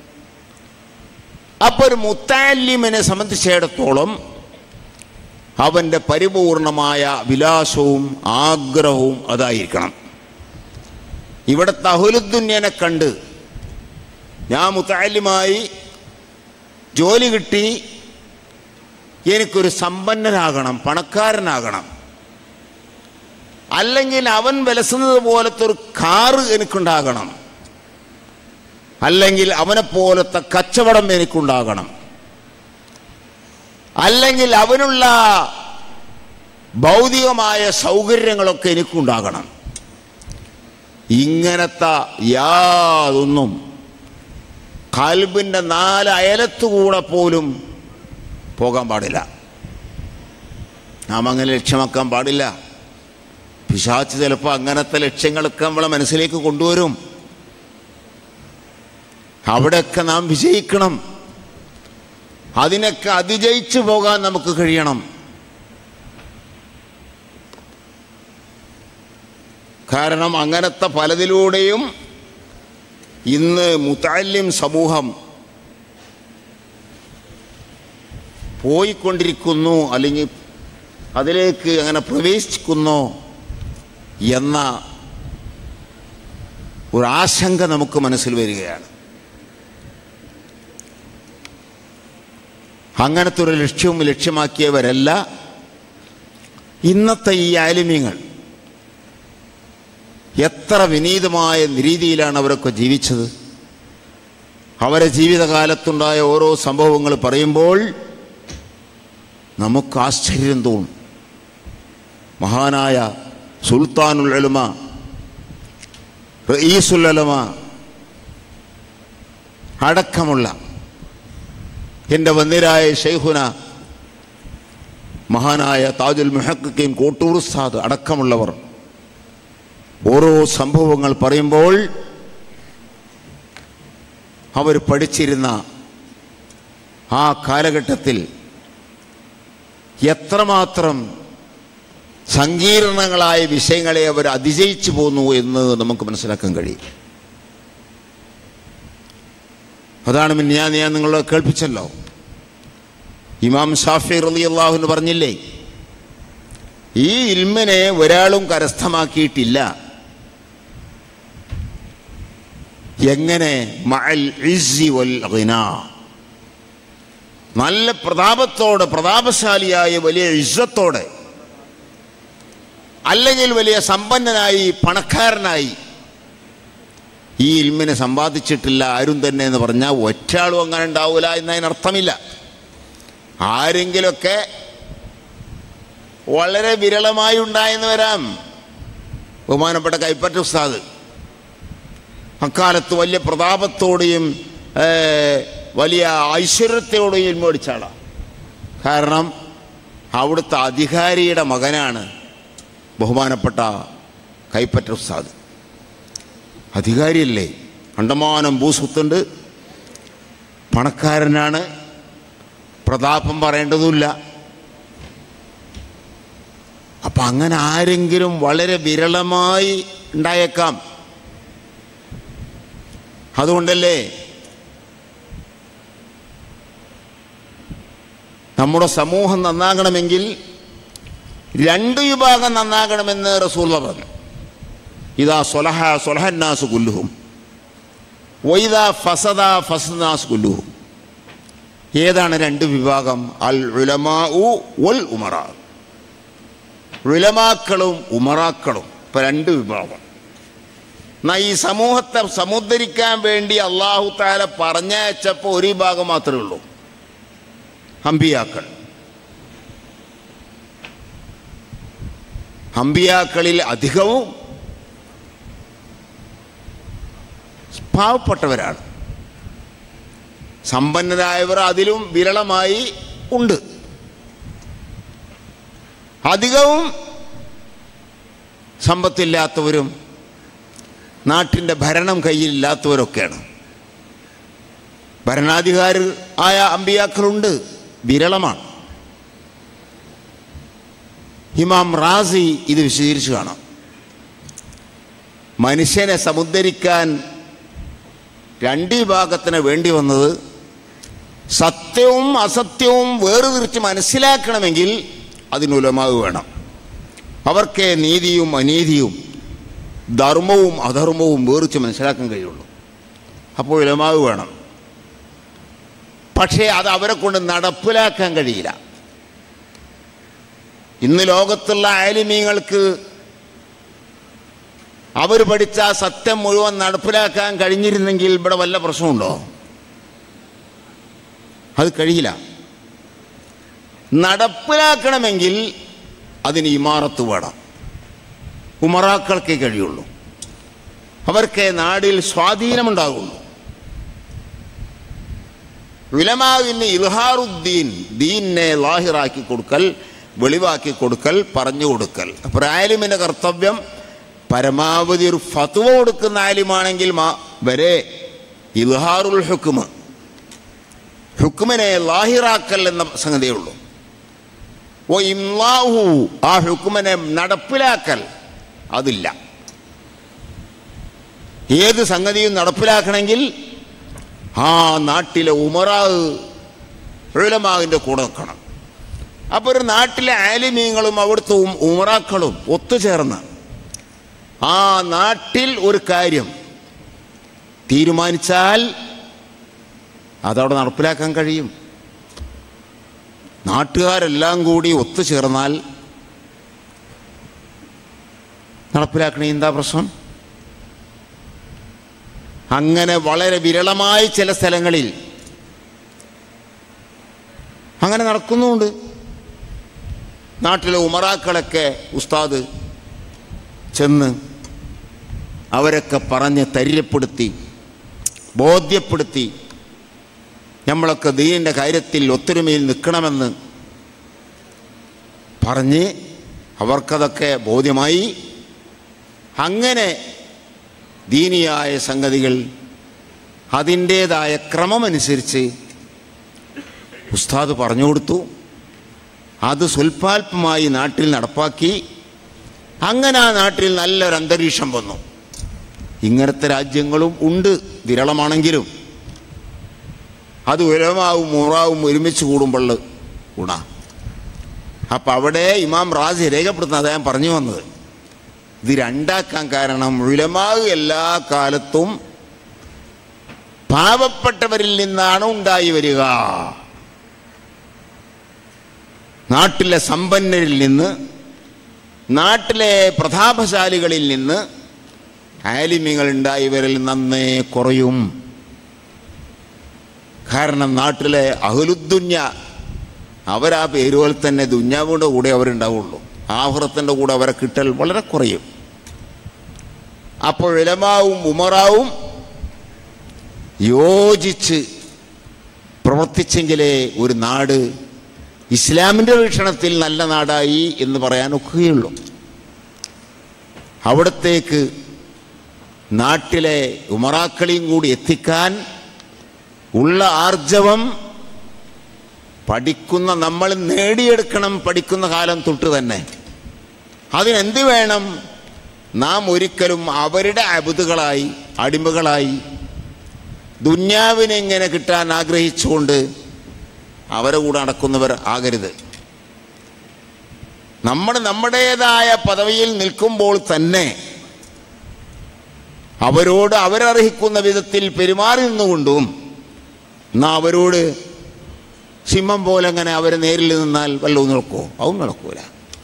അപ്പൊ ഒരു മുത്താലിമിനെ സംബന്ധിച്ചിടത്തോളം അവൻ്റെ പരിപൂർണമായ വിലാസവും ആഗ്രഹവും അതായിരിക്കണം ഇവിടെ തഹുലുദ്ദുന്യനെ കണ്ട് ഞാൻ മുത്താലിമായി ജോലി കിട്ടി എനിക്കൊരു സമ്പന്നനാകണം പണക്കാരനാകണം അല്ലെങ്കിൽ അവൻ വിലസുന്നത് പോലത്തെ ഒരു കാറ് എനിക്കുണ്ടാകണം അല്ലെങ്കിൽ അവനെ പോലത്തെ കച്ചവടം എനിക്കുണ്ടാകണം അല്ലെങ്കിൽ അവനുള്ള ഭൗതികമായ സൗകര്യങ്ങളൊക്കെ എനിക്കുണ്ടാകണം ഇങ്ങനത്തെ യാതൊന്നും കൽബിൻ്റെ നാല് അയലത്തുകൂടെ പോലും പോകാൻ പാടില്ല നാം അങ്ങനെ ലക്ഷ്യമാക്കാൻ പാടില്ല പിശാച്ച് ചിലപ്പോൾ അങ്ങനത്തെ ലക്ഷ്യങ്ങളൊക്കെ നമ്മളെ മനസ്സിലേക്ക് കൊണ്ടുവരും അവിടെയൊക്കെ നാം വിജയിക്കണം അതിനൊക്കെ അതിജയിച്ചു പോകാൻ നമുക്ക് കഴിയണം കാരണം അങ്ങനത്തെ പലതിലൂടെയും ഇന്ന് മുത്താലിം സമൂഹം പോയിക്കൊണ്ടിരിക്കുന്നു അല്ലെങ്കിൽ അതിലേക്ക് അങ്ങനെ പ്രവേശിക്കുന്നു എന്ന ഒരു ആശങ്ക നമുക്ക് മനസ്സിൽ വരികയാണ് അങ്ങനത്തെ ഒരു ലക്ഷ്യവും ലക്ഷ്യമാക്കിയവരല്ല ഇന്നത്തെ ഈ ആലിമ്യങ്ങൾ എത്ര വിനീതമായ രീതിയിലാണ് അവരൊക്കെ ജീവിച്ചത് അവരെ ജീവിതകാലത്തുണ്ടായ ഓരോ സംഭവങ്ങൾ പറയുമ്പോൾ നമുക്ക് ആശ്ചര്യം തോന്നും മഹാനായ സുൽത്താനുൽ ഉലമ റഈസുൽ ഉലമ അടക്കമുള്ള എൻ്റെ വന്നിരായ ഷെയ്ഖുന മഹാനായ താജുൽ മുഹക്കും കോട്ടൂർ ഉസ്താദ് അടക്കമുള്ളവർ ഓരോ സംഭവങ്ങൾ പറയുമ്പോൾ അവർ പഠിച്ചിരുന്ന ആ കാലഘട്ടത്തിൽ എത്രമാത്രം സങ്കീർണങ്ങളായ വിഷയങ്ങളെ അവർ അതിജയിച്ചു പോന്നു എന്ന് നമുക്ക് മനസ്സിലാക്കാൻ കഴിയും അതാണ് ഞാൻ ഞാൻ നിങ്ങളെ കേൾപ്പിച്ചല്ലോ ഇമാം ഷാഫി റലി അള്ളാഹുന്ന് പറഞ്ഞില്ലേ ഈ ഇൽമിനെ ഒരാളും കരസ്ഥമാക്കിയിട്ടില്ല എങ്ങനെ മഅൽ ഇസ്സി വൽ ഗിന നല്ല പ്രതാപത്തോടെ പ്രതാപശാലിയായ വലിയ ഇസ്സത്തോടെ അല്ലെങ്കിൽ വലിയ സമ്പന്നനായി പണക്കാരനായി ഈ ഇൽമിനെ സമ്പാദിച്ചിട്ടില്ല ആരും തന്നെ എന്ന് പറഞ്ഞാൽ ഒറ്റാളും അങ്ങനെ ഉണ്ടാവില്ല എന്നതിനർത്ഥമില്ല ആരെങ്കിലൊക്കെ വളരെ വിരളമായി ഉണ്ടായെന്ന് വരാം ബഹുമാനപ്പെട്ട കൈപ്പറ്റ ഉസ്താദ് അക്കാലത്ത് വലിയ പ്രതാപത്തോടെയും ഏ, വലിയ ഐശ്വര്യത്തോടെയും മേടിച്ച ആളാണ് കാരണം അവിടുത്തെ അധികാരിയുടെ മകനാണ് ബഹുമാനപ്പെട്ട കൈപ്പറ്റ ഉസ്താദ് അധികാരിയല്ലേ അണ്ടമാനം ഭൂസ്വത്തുണ്ട് പണക്കാരനാണ് പ്രതാപം പറയേണ്ടതുമില്ല അപ്പൊ അങ്ങനെ ആരെങ്കിലും വളരെ വിരളമായി ഉണ്ടായേക്കാം അതുകൊണ്ടല്ലേ നമ്മുടെ സമൂഹം നന്നാകണമെങ്കിൽ രണ്ട് വിഭാഗം നന്നാകണമെന്ന് റസൂള്ള പറഞ്ഞു ഇതാ സൊലഹ സൊലഹന്നാസ് കുല്ലുഹും വൈദ ഫസദ ഫസനാസ് കുല്ലുഹും ഏതാണ് രണ്ട് വിഭാഗം അൽ ഉലമാ വൽ ഉമറ ഉലമാക്കളും ഉമറാക്കളും ഇപ്പൊ രണ്ട് വിഭാഗം എന്നാ ഈ സമൂഹത്തെ സമുദ്ധരിക്കാൻ വേണ്ടി അള്ളാഹു താല പറഞ്ഞയച്ചപ്പോൾ ഒരു വിഭാഗം മാത്രമേ ഉള്ളൂ അമ്പിയാക്കൾ അമ്പിയാക്കളിൽ അധികവും പാവപ്പെട്ടവരാണ് സമ്പന്നരായവർ അതിലും വിരളമായി ഉണ്ട് അധികവും സമ്പത്തില്ലാത്തവരും നാട്ടിൻ്റെ ഭരണം കയ്യിലില്ലാത്തവരൊക്കെയാണ് ഭരണാധികാരി ആയ അമ്പിയാക്കളുണ്ട് വിരളമാണ് ഇമാം റാസി ഇത് വിശദീകരിച്ചു കാണാം മനുഷ്യനെ സമുദ്ധരിക്കാൻ രണ്ട് വിഭാഗത്തിന് വേണ്ടി വന്നത് സത്യവും അസത്യവും വേർതിരിച്ച് മനസ്സിലാക്കണമെങ്കിൽ അതിന് ഉലമാവ് വേണം അവർക്ക് നീതിയും അനീതിയും ധർമ്മവും അധർമ്മവും വേറിച്ച് മനസ്സിലാക്കാൻ കഴിയുള്ളൂ അപ്പോൾ ഉലമാവ് വേണം പക്ഷേ അത് അവരെ കൊണ്ട് നടപ്പിലാക്കാൻ കഴിയില്ല ഇന്ന് ലോകത്തുള്ള ആലിമീങ്ങൾക്ക് അവർ പഠിച്ച ആ സത്യം മുഴുവൻ നടപ്പിലാക്കാൻ കഴിഞ്ഞിരുന്നെങ്കിൽ ഇവിടെ വല്ല പ്രശ്നമുണ്ടോ അത് കഴിയില്ല നടപ്പിലാക്കണമെങ്കിൽ അതിന് ഇമാറത്ത് വേണം ഉമറാക്കൾക്കേ കഴിയുള്ളൂ അവർക്ക് നാടിൽ സ്വാധീനമുണ്ടാകുള്ളൂ വിലമാവിന് ഇൽഹാറുദ്ദീൻ ദീനിനെ ലാഹിറാക്കി കൊടുക്കൽ വെളിവാക്കി കൊടുക്കൽ പറഞ്ഞു കൊടുക്കൽ അപ്പോൾ ആലിമിൻ്റെ കർത്തവ്യം പരമാവധി ഒരു ഫത്വ കൊടുക്കുന്ന ആലിമാണെങ്കിൽ മാ- വരെ ഇൽഹാറുൽ ഹുക്കുമ് ഹുക്കുമിനെ ലാഹിറാക്കൽ എന്ന സംഗതിയേ ഉള്ളൂ ഓ ഇംലാഹു ആ ഹുക്കുമിനെ നടപ്പിലാക്കൽ അതില്ല ഏത് സംഗതിയും നടപ്പിലാക്കണമെങ്കിൽ ആ നാട്ടിലെ ഉമറാവ് ഉലമാവിൻ്റെ കൂടെ നിൽക്കണം അപ്പോൾ ഒരു നാട്ടിലെ ആലിമീങ്ങളും അവിടുത്തെ ഉം- ഉമറാക്കളും ഒത്തുചേർന്ന് ആ നാട്ടിൽ ഒരു കാര്യം തീരുമാനിച്ചാൽ അതവിടെ നടപ്പിലാക്കാൻ കഴിയും നാട്ടുകാരെല്ലാം കൂടി ഒത്തുചേർന്നാൽ നടപ്പിലാക്കണേ എന്താ പ്രശ്നം അങ്ങനെ വളരെ വിരളമായ ചില സ്ഥലങ്ങളിൽ അങ്ങനെ നടക്കുന്നുമുണ്ട് നാട്ടിലെ ഉമറാക്കളൊക്കെ ഉസ്താദ് ചെന്ന് അവരൊക്കെ പറഞ്ഞ് തരിരപ്പെടുത്തി ബോധ്യപ്പെടുത്തി നമ്മളൊക്കെ ദീനിൻ്റെ കാര്യത്തിൽ ഒത്തൊരുമയിൽ നിൽക്കണമെന്ന് പറഞ്ഞ് അവർക്കതൊക്കെ ബോധ്യമായി അങ്ങനെ ദീനിയായ സംഗതികൾ അതിൻ്റേതായ ക്രമമനുസരിച്ച് ഉസ്താദ് പറഞ്ഞു കൊടുത്തു അത് സ്വൽപാൽപമായി നാട്ടിൽ നടപ്പാക്കി അങ്ങനെ ആ നാട്ടിൽ നല്ലൊരു അന്തരീക്ഷം വന്നു ഇങ്ങനത്തെ രാജ്യങ്ങളും ഉണ്ട് വിരളമാണെങ്കിലും അത് ഉലമാവും മൂറാവും ഒരുമിച്ച് കൂടുമ്പോൾ ഗുണ അപ്പം അവിടെ ഇമാം റാസി രേഖപ്പെടുത്തുന്ന അദ്ദേഹം പറഞ്ഞു വന്നത് ഇത് രണ്ടാക്കാൻ കാരണം ഉലമാവ് എല്ലാ കാലത്തും പാവപ്പെട്ടവരിൽ നിന്നാണ് ഉണ്ടായി വരിക നാട്ടിലെ സമ്പന്നരിൽ നിന്ന് നാട്ടിലെ പ്രതാപശാലികളിൽ നിന്ന് ആലിമ്യങ്ങൾ ഉണ്ടായി വരൽ നന്നേ കുറയും കാരണം നാട്ടിലെ അഹുലുദ്ദുഞ്ഞ അവരാ പേര് പോലെ തന്നെ ദുഞ്ഞാവിൻ്റെ കൂടെ അവരുണ്ടാവുള്ളൂ ആഹുറത്തിൻ്റെ കൂടെ അവരെ കിട്ടൽ വളരെ കുറയും അപ്പോൾ ഇലമാവും ഉമറാവും യോജിച്ച് പ്രവർത്തിച്ചെങ്കിലേ ഒരു നാട് ഇസ്ലാമിൻ്റെ വീക്ഷണത്തിൽ നല്ല നാടായി എന്ന് പറയാൻ ഒക്കുകയുള്ളൂ അവിടത്തേക്ക് നാട്ടിലെ ഉമറാക്കളെയും കൂടി എത്തിക്കാൻ ഉള്ള ആർജവം പഠിക്കുന്ന നമ്മൾ നേടിയെടുക്കണം പഠിക്കുന്ന കാലം തൊട്ട് തന്നെ അതിനെന്ത് വേണം നാം ഒരിക്കലും അവരുടെ അബുതുകളായി അടിമകളായി ദുന്യാവിനെ ഇങ്ങനെ കിട്ടാൻ ആഗ്രഹിച്ചുകൊണ്ട് അവരെ കൂടെ നടക്കുന്നവർ ആകരുത് നമ്മൾ നമ്മുടേതായ പദവിയിൽ നിൽക്കുമ്പോൾ തന്നെ അവരോട് അവരർഹിക്കുന്ന വിധത്തിൽ പെരുമാറി നിന്നുകൊണ്ടും എന്നാ അവരോട് സിംഹം പോലെ അങ്ങനെ അവരെ നേരിൽ നിന്നാൽ വല്ലതും നടക്കുമോ അതും നടക്കൂല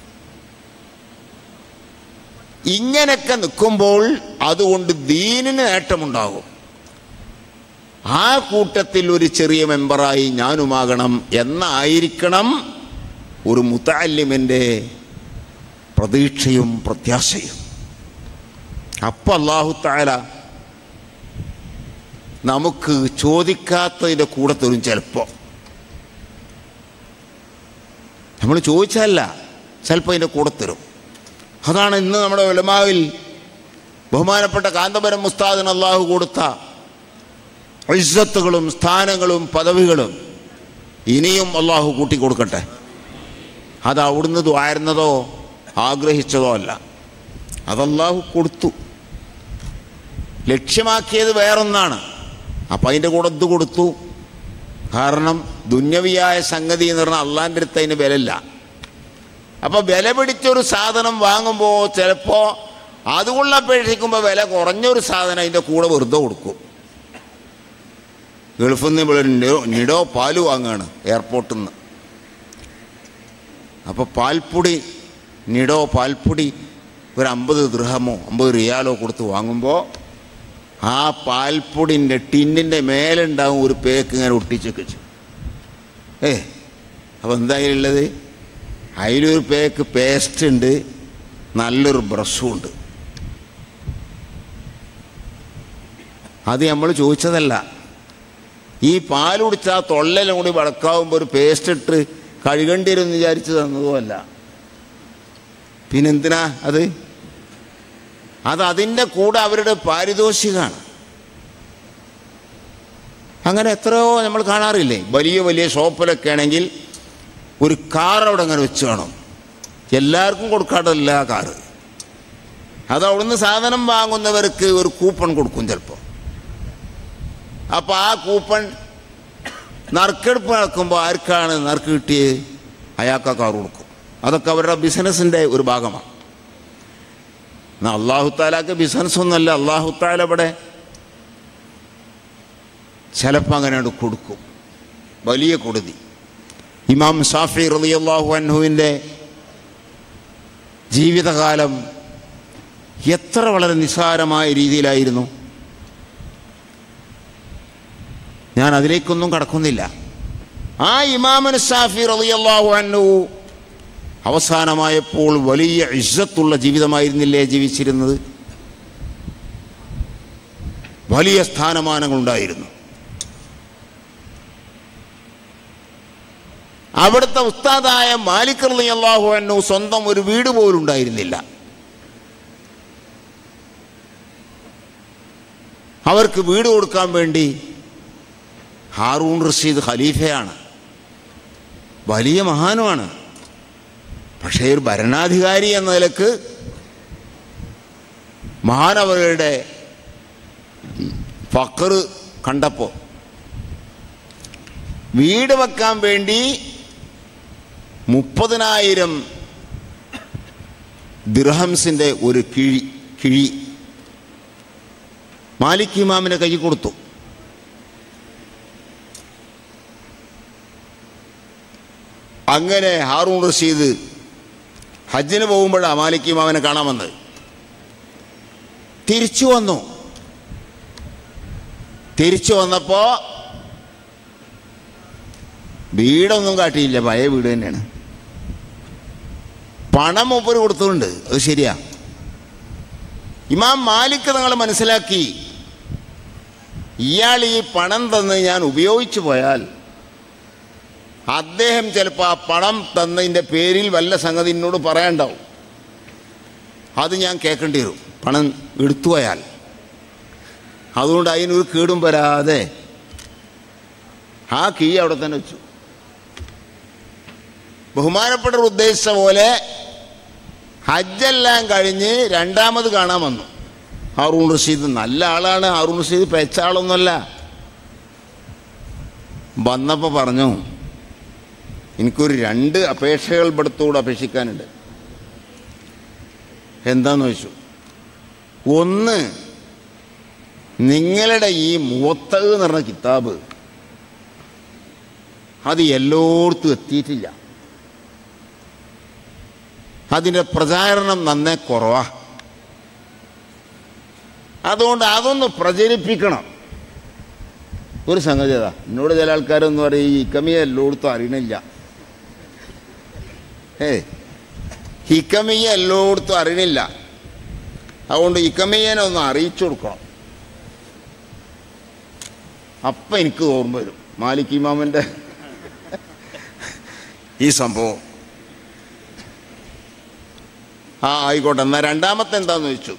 ഇങ്ങനെയൊക്കെ നിൽക്കുമ്പോൾ അതുകൊണ്ട് ദീനിന് നേട്ടമുണ്ടാകും ആ കൂട്ടത്തിൽ ഒരു ചെറിയ മെമ്പറായി ഞാനുമാകണം എന്നായിരിക്കണം ഒരു മുത്താലിമിൻ്റെ പ്രതീക്ഷയും പ്രത്യാശയും അപ്പം അള്ളാഹു താല നമുക്ക് ചോദിക്കാത്തതിൻ്റെ കൂടെ തരും ചിലപ്പോൾ നമ്മൾ ചോദിച്ചല്ല ചിലപ്പോൾ അതിൻ്റെ കൂടെ തരും അതാണ് ഇന്ന് നമ്മുടെ ഉലമാവിൽ ബഹുമാനപ്പെട്ട കാന്തപുരം മുസ്താദിന് അള്ളാഹു കൊടുത്ത ഇസ്സത്തുകളും സ്ഥാനങ്ങളും പദവികളും ഇനിയും അള്ളാഹു കൂട്ടിക്കൊടുക്കട്ടെ അത് അവിടുന്ന് ദ്വാരുന്നതോ ആഗ്രഹിച്ചതോ അല്ല അതല്ലാഹു കൊടുത്തു ലക്ഷ്യമാക്കിയത് വേറൊന്നാണ് അപ്പം അതിൻ്റെ കൂടെ ഇത് കൊടുത്തു കാരണം ദുന്യവിയായ സംഗതി എന്ന് പറഞ്ഞാൽ അള്ളാൻ്റെ അടുത്ത് അതിന് വിലയില്ല അപ്പോൾ വില പിടിച്ചൊരു സാധനം വാങ്ങുമ്പോൾ ചിലപ്പോൾ അതുകൊണ്ട് അപേക്ഷിക്കുമ്പോൾ വില കുറഞ്ഞൊരു സാധനം അതിൻ്റെ കൂടെ വെറുതെ കൊടുക്കും ഗൾഫിൽ നിന്ന് ഇവിടെ നിടോ നിടോ പാല് വാങ്ങുകയാണ് എയർപോർട്ടിൽ നിന്ന് അപ്പോൾ പാൽപ്പൊടി നിടോ പാൽപ്പൊടി ഒരു അമ്പത് ദൃഹമോ അമ്പത് റിയാലോ കൊടുത്ത് വാങ്ങുമ്പോൾ ആ പാൽപ്പൊടിൻ്റെ ടിന്നിൻ്റെ മേലുണ്ടാവും ഒരു പേക്ക് ഇങ്ങനെ ഒട്ടിച്ചൊക്കെ വെച്ചു ഏ അപ്പോൾ എന്തായാലുള്ളത് അതിലൊരു പേക്ക് പേസ്റ്റ് ഉണ്ട് നല്ലൊരു ബ്രഷും ഉണ്ട് അത് നമ്മൾ ചോദിച്ചതല്ല ഈ പാൽ കുടിച്ചാൽ ആ തൊള്ളലും കൂടി വളക്കാവുമ്പോൾ ഒരു പേസ്റ്റ് ഇട്ട് കഴുകേണ്ടി വരും എന്ന് വിചാരിച്ച് തന്നതുമല്ല പിന്നെന്തിനാ അത് അത് അതിൻ്റെ കൂടെ അവരുടെ പാരിതോഷികമാണ് അങ്ങനെ എത്രയോ നമ്മൾ കാണാറില്ലേ വലിയ വലിയ ഷോപ്പിലൊക്കെ ആണെങ്കിൽ ഒരു കാർ അവിടെ അങ്ങനെ വെച്ച് കാണും എല്ലാവർക്കും കൊടുക്കാറില്ല ആ കാറ് അത് അവിടുന്ന് സാധനം വാങ്ങുന്നവർക്ക് ഒരു കൂപ്പൺ കൊടുക്കും ചിലപ്പോൾ അപ്പോൾ ആ കൂപ്പൺ നറുക്കെടുപ്പ് നടക്കുമ്പോൾ ആർക്കാണ് നറുക്ക് കിട്ടിയത് അയാൾക്ക് ആ കാർ കൊടുക്കും അതൊക്കെ അവരുടെ ബിസിനസ്സിൻ്റെ ഒരു ഭാഗമാണ് എന്നാൽ അള്ളാഹുത്താലാക്ക് ബിസിനസ്സൊന്നുമല്ല അള്ളാഹുത്താല ഇവിടെ ചിലപ്പോൾ അങ്ങനെയാണ് കൊടുക്കും വലിയ കൊടുതി ഇമാം ഷാഫി റളിയല്ലാഹു അൻഹുവിൻ്റെ ജീവിതകാലം എത്ര വളരെ നിസ്സാരമായ രീതിയിലായിരുന്നു ഞാൻ അതിലേക്കൊന്നും കടക്കുന്നില്ല ആ ഇമാമൻ ഷാഫി റളിയല്ലാഹു അൻഹു അവസാനമായപ്പോൾ വലിയ ഇസ്സത്തുള്ള ജീവിതമായിരുന്നില്ലേ ജീവിച്ചിരുന്നത് വലിയ സ്ഥാനമാനങ്ങളുണ്ടായിരുന്നു അവിടുത്തെ ഉസ്താദായ മാലിക് റളിയല്ലാഹു അൻഹു സ്വന്തം ഒരു വീട് പോലും ഉണ്ടായിരുന്നില്ല അവർക്ക് വീട് കൊടുക്കാൻ വേണ്ടി ഹാറൂൺ റഷീദ് ഖലീഫയാണ് വലിയ മഹാനുമാണ് പക്ഷേ ഒരു ഭരണാധികാരി എന്ന നിലക്ക് മഹാനവരുടെ ഫക്കർ കണ്ടപ്പോൾ വീട് വെക്കാൻ വേണ്ടി മുപ്പതിനായിരം ദിർഹംസിൻ്റെ ഒരു കിഴി കിഴി മാലിക് ഇമാമിനെ കൈ കൊടുത്തു അങ്ങനെ ഹാറൂൺ റഷീദ് ഹജ്ജിന് പോകുമ്പോഴാണ് മാലിക് ഇമാമിനെ കാണാൻ വന്നത് തിരിച്ചു വന്നു തിരിച്ചു വന്നപ്പോ വീടൊന്നും കാട്ടിയില്ല പഴയ വീട് തന്നെയാണ് പണം മൂപ്പര് കൊടുത്തുകൊണ്ട് അത് ശരിയാ ഇമാം മാലിക് നിങ്ങൾ മനസ്സിലാക്കി ഇയാൾ ഈ പണം തന്ന് ഞാൻ ഉപയോഗിച്ചു പോയാൽ അദ്ദേഹം ചിലപ്പോൾ ആ പണം തന്നതിൻ്റെ പേരിൽ വല്ല സംഗതി എന്നോട് പറയാണ്ടാവും അത് ഞാൻ കേൾക്കേണ്ടി വരും പണം എടുത്തു പോയാൽ അതുകൊണ്ട് അതിനൊരു കേടും വരാതെ ആ കീ അവിടെ തന്നെ വെച്ചു ബഹുമാനപ്പെട്ട ഉദ്ദേശിച്ച പോലെ ഹജ്ജെല്ലാം കഴിഞ്ഞ് രണ്ടാമത് കാണാൻ വന്നു ഹാറൂൺ റഷീദ് നല്ല ആളാണ് ഹാറൂൺ റഷീദ് പെച്ച ആളൊന്നുമല്ല വന്നപ്പോൾ പറഞ്ഞു എനിക്കൊരു രണ്ട് അപേക്ഷകൾ ഇവിടത്തോട് അപേക്ഷിക്കാനുണ്ട് എന്താന്ന് ചോദിച്ചു ഒന്ന് നിങ്ങളുടെ ഈ മുവത്തത് എന്ന് പറഞ്ഞ കിതാബ് അത് എല്ലായിടത്തും എത്തിയിട്ടില്ല അതിൻ്റെ പ്രചാരണം നന്നേ കുറവാ അതുകൊണ്ട് അതൊന്ന് പ്രചരിപ്പിക്കണം ഒരു സംഗതി അതാ എന്നോട് ചില ആൾക്കാരൊന്നും പറയും ഈ ഇക്കമിയ എല്ലായിടത്തും അറിയണില്ല ഏ ഹിക്കമിയ എല്ലായിടത്തും അറിയണില്ല അതുകൊണ്ട് ഇക്കമിയനെ ഒന്ന് അറിയിച്ചു കൊടുക്കണം അപ്പം എനിക്ക് ഓർമ്മ വരും മാലിക് ഇമാമിൻ്റെ ഈ സംഭവം ആ ആയിക്കോട്ടെ എന്നാൽ രണ്ടാമത്തെ എന്താന്ന് ചോദിച്ചു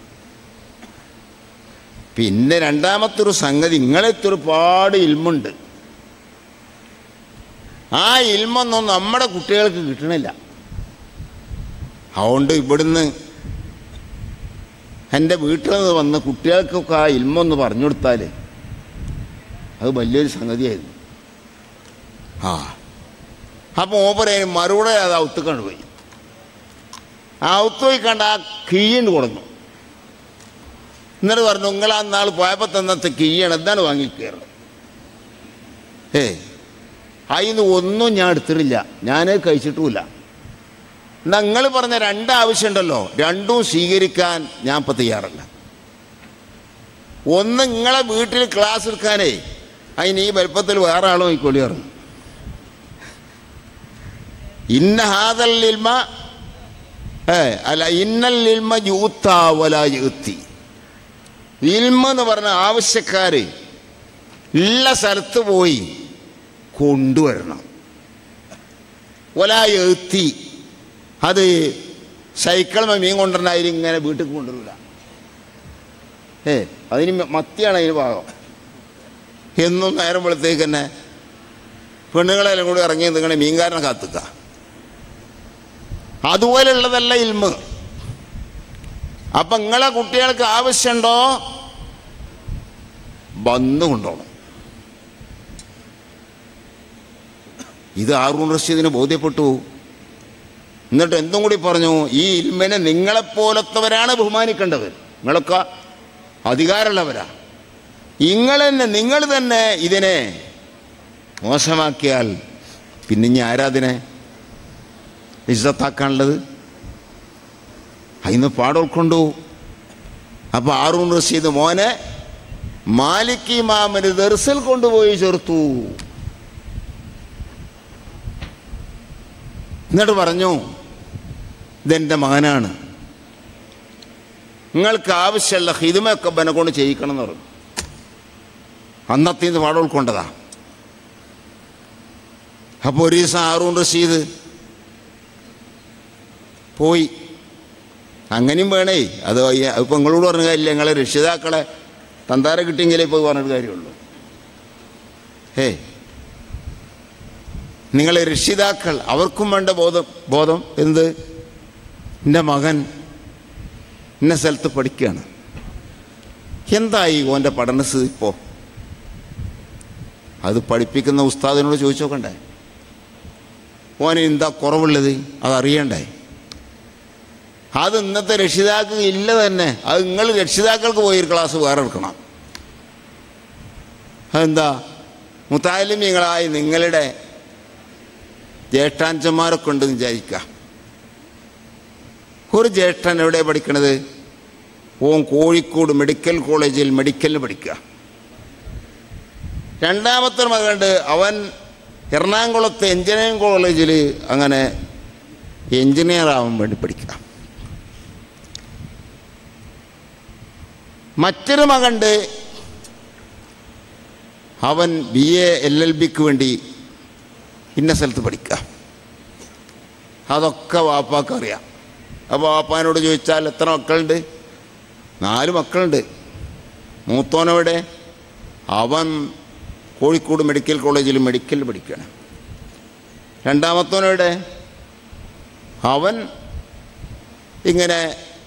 പിന്നെ രണ്ടാമത്തെ ഒരു സംഗതി നിങ്ങളെത്തി ഒരുപാട് ഇൽമുണ്ട് ആ ഇൽമൊന്നും നമ്മുടെ കുട്ടികൾക്ക് കിട്ടണില്ല അതുകൊണ്ട് ഇവിടുന്ന് എൻ്റെ വീട്ടിൽ നിന്ന് വന്ന് കുട്ടികൾക്കൊക്കെ ആ ഇൽമൊന്ന് പറഞ്ഞു കൊടുത്താൽ അത് വലിയൊരു സംഗതിയായിരുന്നു ആ അപ്പോൾ ഓപ്പറേ മറുപടി അത് ഔത്തുക്കൊണ്ട് പോയി ആ ഔത്ത് പോയി കണ്ട ആ കീയുണ്ട് കൊടുന്നു എന്നിട്ട് പറഞ്ഞു നിങ്ങൾ ആ നാൾ പോയപ്പോൾ തന്നത്തെ കീയാണ് എന്താണ് വാങ്ങി കയറുന്നത് ഏ അതിന്ന് ഒന്നും ഞാൻ എടുത്തിട്ടില്ല ഞാൻ കഴിച്ചിട്ടുമില്ല എന്നാ നിങ്ങൾ പറഞ്ഞ രണ്ട് ആവശ്യമുണ്ടല്ലോ രണ്ടും സ്വീകരിക്കാൻ ഞാൻ ഇപ്പം തയ്യാറല്ല ഒന്ന് നിങ്ങളെ വീട്ടിൽ ക്ലാസ് എടുക്കാനേ അതിന് ഈ വലുപ്പത്തിൽ വേറെ ആളും ആയിക്കോളി പറഞ്ഞു ഇന്ന ഹാദൽ ഇൽമ ഏ അല്ല ഇന്നൽ ഇൽമ യൂത്താവല യൂത്തി ഇൽമ എന്ന് പറഞ്ഞ ആവശ്യക്കാര് ഉള്ള സ്ഥലത്ത് പോയി കൊണ്ടുവരണം ഒല എഴുത്തി അത് സൈക്കിൾ മീൻ കൊണ്ടുവരണായാലും ഇങ്ങനെ വീട്ടിൽ കൊണ്ടുവരില്ല ഏ അതിന് മത്തിയാണ് അതിന് ഭാഗം എന്നും നേരം വെളുത്തേക്ക് തന്നെ പെണ്ണുങ്ങളെല്ലാം കൂടി ഇറങ്ങി നിങ്ങളെ മീൻകാരനെ കാത്തുക അതുപോലെയുള്ളതല്ല ഇൽമ് അപ്പൊ നിങ്ങളെ കുട്ടികൾക്ക് ആവശ്യമുണ്ടോ വന്നു കൊണ്ടോണം ഇത് ആറൂൺ റഷീദിന് ബോധ്യപ്പെട്ടു എന്നിട്ട് എന്തും കൂടി പറഞ്ഞു ഈ ഇൽമിനെ നിങ്ങളെപ്പോലത്തവരാണ് ബഹുമാനിക്കേണ്ടത് നിങ്ങളൊക്കെ അധികാരമുള്ളവരാ നിങ്ങൾ തന്നെ നിങ്ങൾ തന്നെ ഇതിനെ മോശമാക്കിയാൽ പിന്നെ ഇനി ആരാതിനെ ഇസ്സത്താക്കാനുള്ളത് അതിന്ന് പാട് ഉൾക്കൊണ്ടു അപ്പോൾ ആറൂൺ റഷീദ് മോനെ മാലിക് ഇമാമിന് ദർസിൽ കൊണ്ടുപോയി ചേർത്തു എന്നിട്ട് പറഞ്ഞു ഇതെൻ്റെ മകനാണ് നിങ്ങൾക്ക് ആവശ്യമുള്ള ഹിതുമൊക്കെ ബനെ കൊണ്ട് ചെയ്യിക്കണം എന്ന് പറഞ്ഞു അന്നത്തെ നിന്ന് പാഠം ഉൾക്കൊണ്ടതാ അപ്പോൾ ഒരു ദിവസം ആറൂൺ റഷീദ് പോയി അങ്ങനെയും വേണേ അത് ഇപ്പം നിങ്ങളോട് പറഞ്ഞ കാര്യമില്ല നിങ്ങളെ രക്ഷിതാക്കളെ തന്താര കിട്ടിയെങ്കിലേ ഇപ്പോൾ പറഞ്ഞിട്ട് കാര്യമുള്ളൂ ഏ നിങ്ങളെ രക്ഷിതാക്കൾ അവർക്കും വേണ്ട ബോധം ബോധം എന്ത് എൻ്റെ മകൻ ഇന്ന സ്ഥലത്ത് പഠിക്കുകയാണ് എന്തായി ഓൻ്റെ പഠനസ്ഥിതി ഇപ്പോൾ അത് പഠിപ്പിക്കുന്ന ഉസ്താദിനോട് ചോദിച്ചു നോക്കണ്ടേ ഓന് എന്താ കുറവുള്ളത് അതറിയണ്ടേ അത് ഇന്നത്തെ രക്ഷിതാക്കൾ ഇല്ല തന്നെ അത് നിങ്ങൾ രക്ഷിതാക്കൾക്ക് പോയി ഒരു ക്ലാസ് വേറെ എടുക്കണം അതെന്താ മുത്താലിമ്യങ്ങളായി നിങ്ങളുടെ ജ്യേഷ്ഠാഞ്ചന്മാരൊക്കെ ഉണ്ടെന്ന് വിചാരിക്കുക ഒരു ജ്യേഷ്ഠൻ എവിടെ പഠിക്കണത് ഓൻ കോഴിക്കോട് മെഡിക്കൽ കോളേജിൽ മെഡിക്കലിന് പഠിക്കുക രണ്ടാമത്തെ മകളുണ്ട് അവൻ എറണാകുളത്തെ എഞ്ചിനീയറിംഗ് കോളേജിൽ അങ്ങനെ എഞ്ചിനീയർ ആവാൻ വേണ്ടി പഠിക്കുക മറ്റൊരു മകണ്ട് അവൻ ബി എ എൽ എൽ ബിക്ക് വേണ്ടി ഇന്ന സ്ഥലത്ത് പഠിക്കുക അതൊക്കെ വാപ്പാക്ക് അറിയാം അപ്പോൾ വാപ്പാനോട് ചോദിച്ചാൽ എത്ര മക്കളുണ്ട് നാല് മക്കളുണ്ട് മൂത്തോനവിടെ അവൻ കോഴിക്കോട് മെഡിക്കൽ കോളേജിൽ മെഡിക്കൽ പഠിക്കുകയാണ് രണ്ടാമത്തോനവിടെ അവൻ ഇങ്ങനെ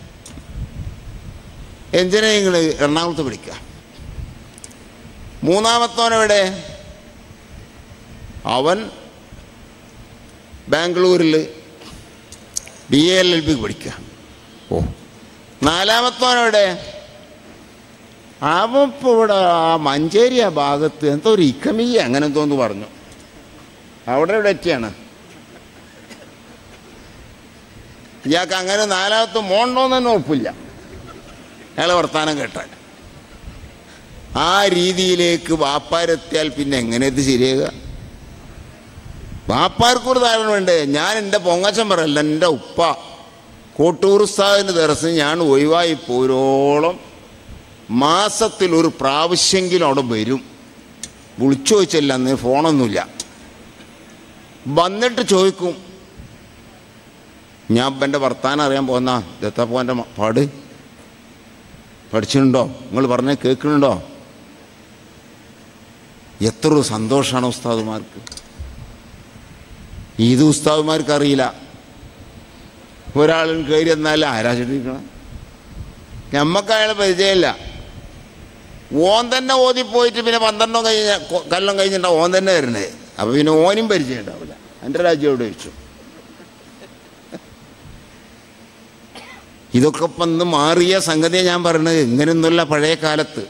എഞ്ചിനീയറിംഗ് എറണാകുളത്ത് പഠിക്കുക മൂന്നാമത്തോനെവിടെ അവൻ ബാംഗ്ലൂരിൽ B A L L B പഠിക്കുക ഓ നാലാമത്തോനെവിടെ അവൻ ഇപ്പോൾ ഇവിടെ ആ മഞ്ചേരി ആ ഭാഗത്ത് എന്തോ ഒരു ഇക്കമിയ അങ്ങനെ എന്തോന്ന് പറഞ്ഞു അവിടെ ഇവിടെ എത്തിയാണ് ഇയാൾക്ക് അങ്ങനെ നാലാമത്തെ മോണ്ടോന്ന് തന്നെ ഉറപ്പില്ല അയാളെ വർത്താനം കേട്ടാൽ ആ രീതിയിലേക്ക് വാപ്പാരെത്തിയാൽ പിന്നെ എങ്ങനെ ഇത് ശരിയാകുക വാപ്പാർക്കൊരു ധാരണ വേണ്ടേ ഞാൻ എൻ്റെ പൊങ്ങച്ചൻ പറയല്ല എൻ്റെ ഉപ്പ കോട്ടൂർ ഉസ്താദിൻ്റെ ദിവസം ഞാൻ ഒഴിവായി പോരോളം മാസത്തിൽ ഒരു പ്രാവശ്യെങ്കിലും അവിടെ വരും വിളിച്ചു ചോദിച്ചില്ല അന്ന് ഫോണൊന്നുമില്ല വന്നിട്ട് ചോദിക്കും ഞാൻ എൻ്റെ വർത്താനം അറിയാൻ പോന്ന ദത്തപ്പോൻ്റെ പാട് പഠിച്ചിട്ടുണ്ടോ നിങ്ങൾ പറഞ്ഞ കേൾക്കുന്നുണ്ടോ എത്ര ഒരു സന്തോഷമാണ് ഉസ്താദുമാർക്ക് ഇത് ഉസ്താദുമാർക്ക് അറിയില്ല ഒരാളും കയറി എന്നാൽ ആരാ ചെടിക്കണം ഞമ്മക്ക് അയാളെ പരിചയമില്ല ഓൻ തന്നെ ഓതിപ്പോയിട്ട് പിന്നെ പന്ത്രണ്ടോ കഴിഞ്ഞ കൊ- കൊല്ലം കഴിഞ്ഞിട്ടാ ഓൻ തന്നെ വരണേ അപ്പോൾ പിന്നെ ഓനും പരിചയം ഉണ്ടാവില്ല എൻ്റെ രാജ്യം എവിടെ വെച്ചു ഇതൊക്കെ ഇപ്പം ഇന്ന് മാറിയ സംഗതിയാണ് ഞാൻ പറഞ്ഞത് ഇങ്ങനെയൊന്നുമല്ല പഴയ കാലത്ത്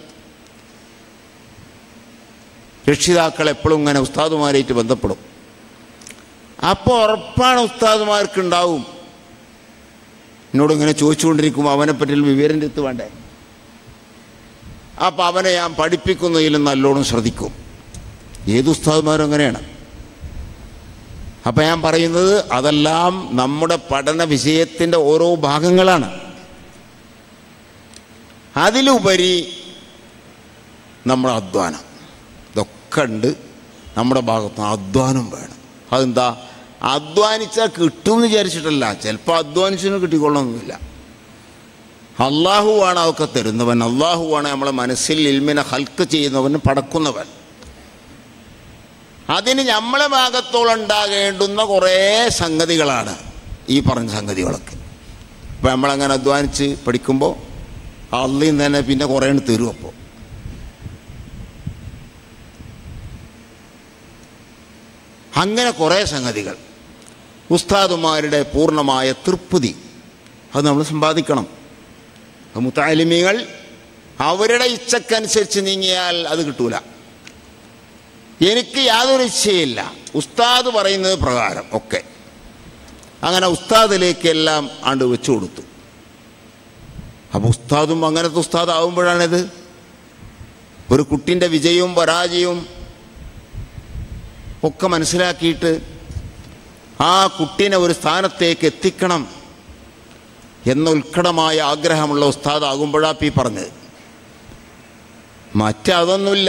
രക്ഷിതാക്കൾ എപ്പോഴും ഇങ്ങനെ ഉസ്താദുമാരായിട്ട് ബന്ധപ്പെടും അപ്പോൾ ഉറപ്പാണ് ഉസ്താദുമാർക്ക് ഉണ്ടാവും എന്നോട് ഇങ്ങനെ ചോദിച്ചുകൊണ്ടിരിക്കുമ്പോൾ അവനെ പറ്റി വിവരം എത്ത് വേണ്ടേ അപ്പം അവനെ ഞാൻ പഠിപ്പിക്കുന്നതിലും നല്ലോണം ശ്രദ്ധിക്കും ഏത് ഉസ്താദുമാരും അങ്ങനെയാണ് അപ്പം ഞാൻ പറയുന്നത് അതെല്ലാം നമ്മുടെ പഠന വിഷയത്തിൻ്റെ ഓരോ ഭാഗങ്ങളാണ് അതിലുപരി നമ്മുടെ അധ്വാനം ഇതൊക്കെ ഉണ്ട് നമ്മുടെ ഭാഗത്ത് അധ്വാനം വേണം അതെന്താ അധ്വാനിച്ചാൽ കിട്ടും എന്ന് വിചാരിച്ചിട്ടല്ല ചിലപ്പോൾ അധ്വാനിച്ചതിന് കിട്ടിക്കൊള്ളണമെന്നില്ല അള്ളാഹുവാണ് അതൊക്കെ തരുന്നവൻ അള്ളാഹുവാണ് നമ്മളെ മനസ്സിൽ ഇൽമിനെ ഹൽക്ക് ചെയ്യുന്നവൻ പടക്കുന്നവൻ അതിന് നമ്മളെ ഭാഗത്തോളം ഉണ്ടാകേണ്ടുന്ന കുറേ സംഗതികളാണ് ഈ പറഞ്ഞ സംഗതികളൊക്കെ ഇപ്പം നമ്മളങ്ങനെ അധ്വാനിച്ച് പഠിക്കുമ്പോൾ അള്ളിയും തന്നെ പിന്നെ കുറേ തരും അപ്പോൾ അങ്ങനെ കുറേ സംഗതികൾ ഉസ്താദുമാരുടെ പൂർണ്ണമായ തൃപ്തി അത് നമ്മൾ സമ്പാദിക്കണം മുത്താലിമികൾ അവരുടെ ഇച്ഛക്കനുസരിച്ച് നീങ്ങിയാൽ അത് കിട്ടൂല എനിക്ക് യാതൊരു ഇച്ഛയില്ല ഉസ്താദ് പറയുന്നത് പ്രകാരം ഒക്കെ അങ്ങനെ ഉസ്താദിലേക്ക് എല്ലാം ആണ്ട് വെച്ചു കൊടുത്തു അപ്പോൾ ഉസ്താദും അങ്ങനത്തെ ഉസ്താദ് ആവുമ്പോഴാണിത് ഒരു കുട്ടിൻ്റെ വിജയവും പരാജയവും ഒക്കെ മനസ്സിലാക്കിയിട്ട് ആ കുട്ടീനെ ഒരു സ്ഥാനത്തേക്ക് എത്തിക്കണം എന്ന ഉത്കടമായ ആഗ്രഹമുള്ള ഉസ്താദാകുമ്പോഴാപ്പി പറഞ്ഞത് മറ്റതൊന്നുമില്ല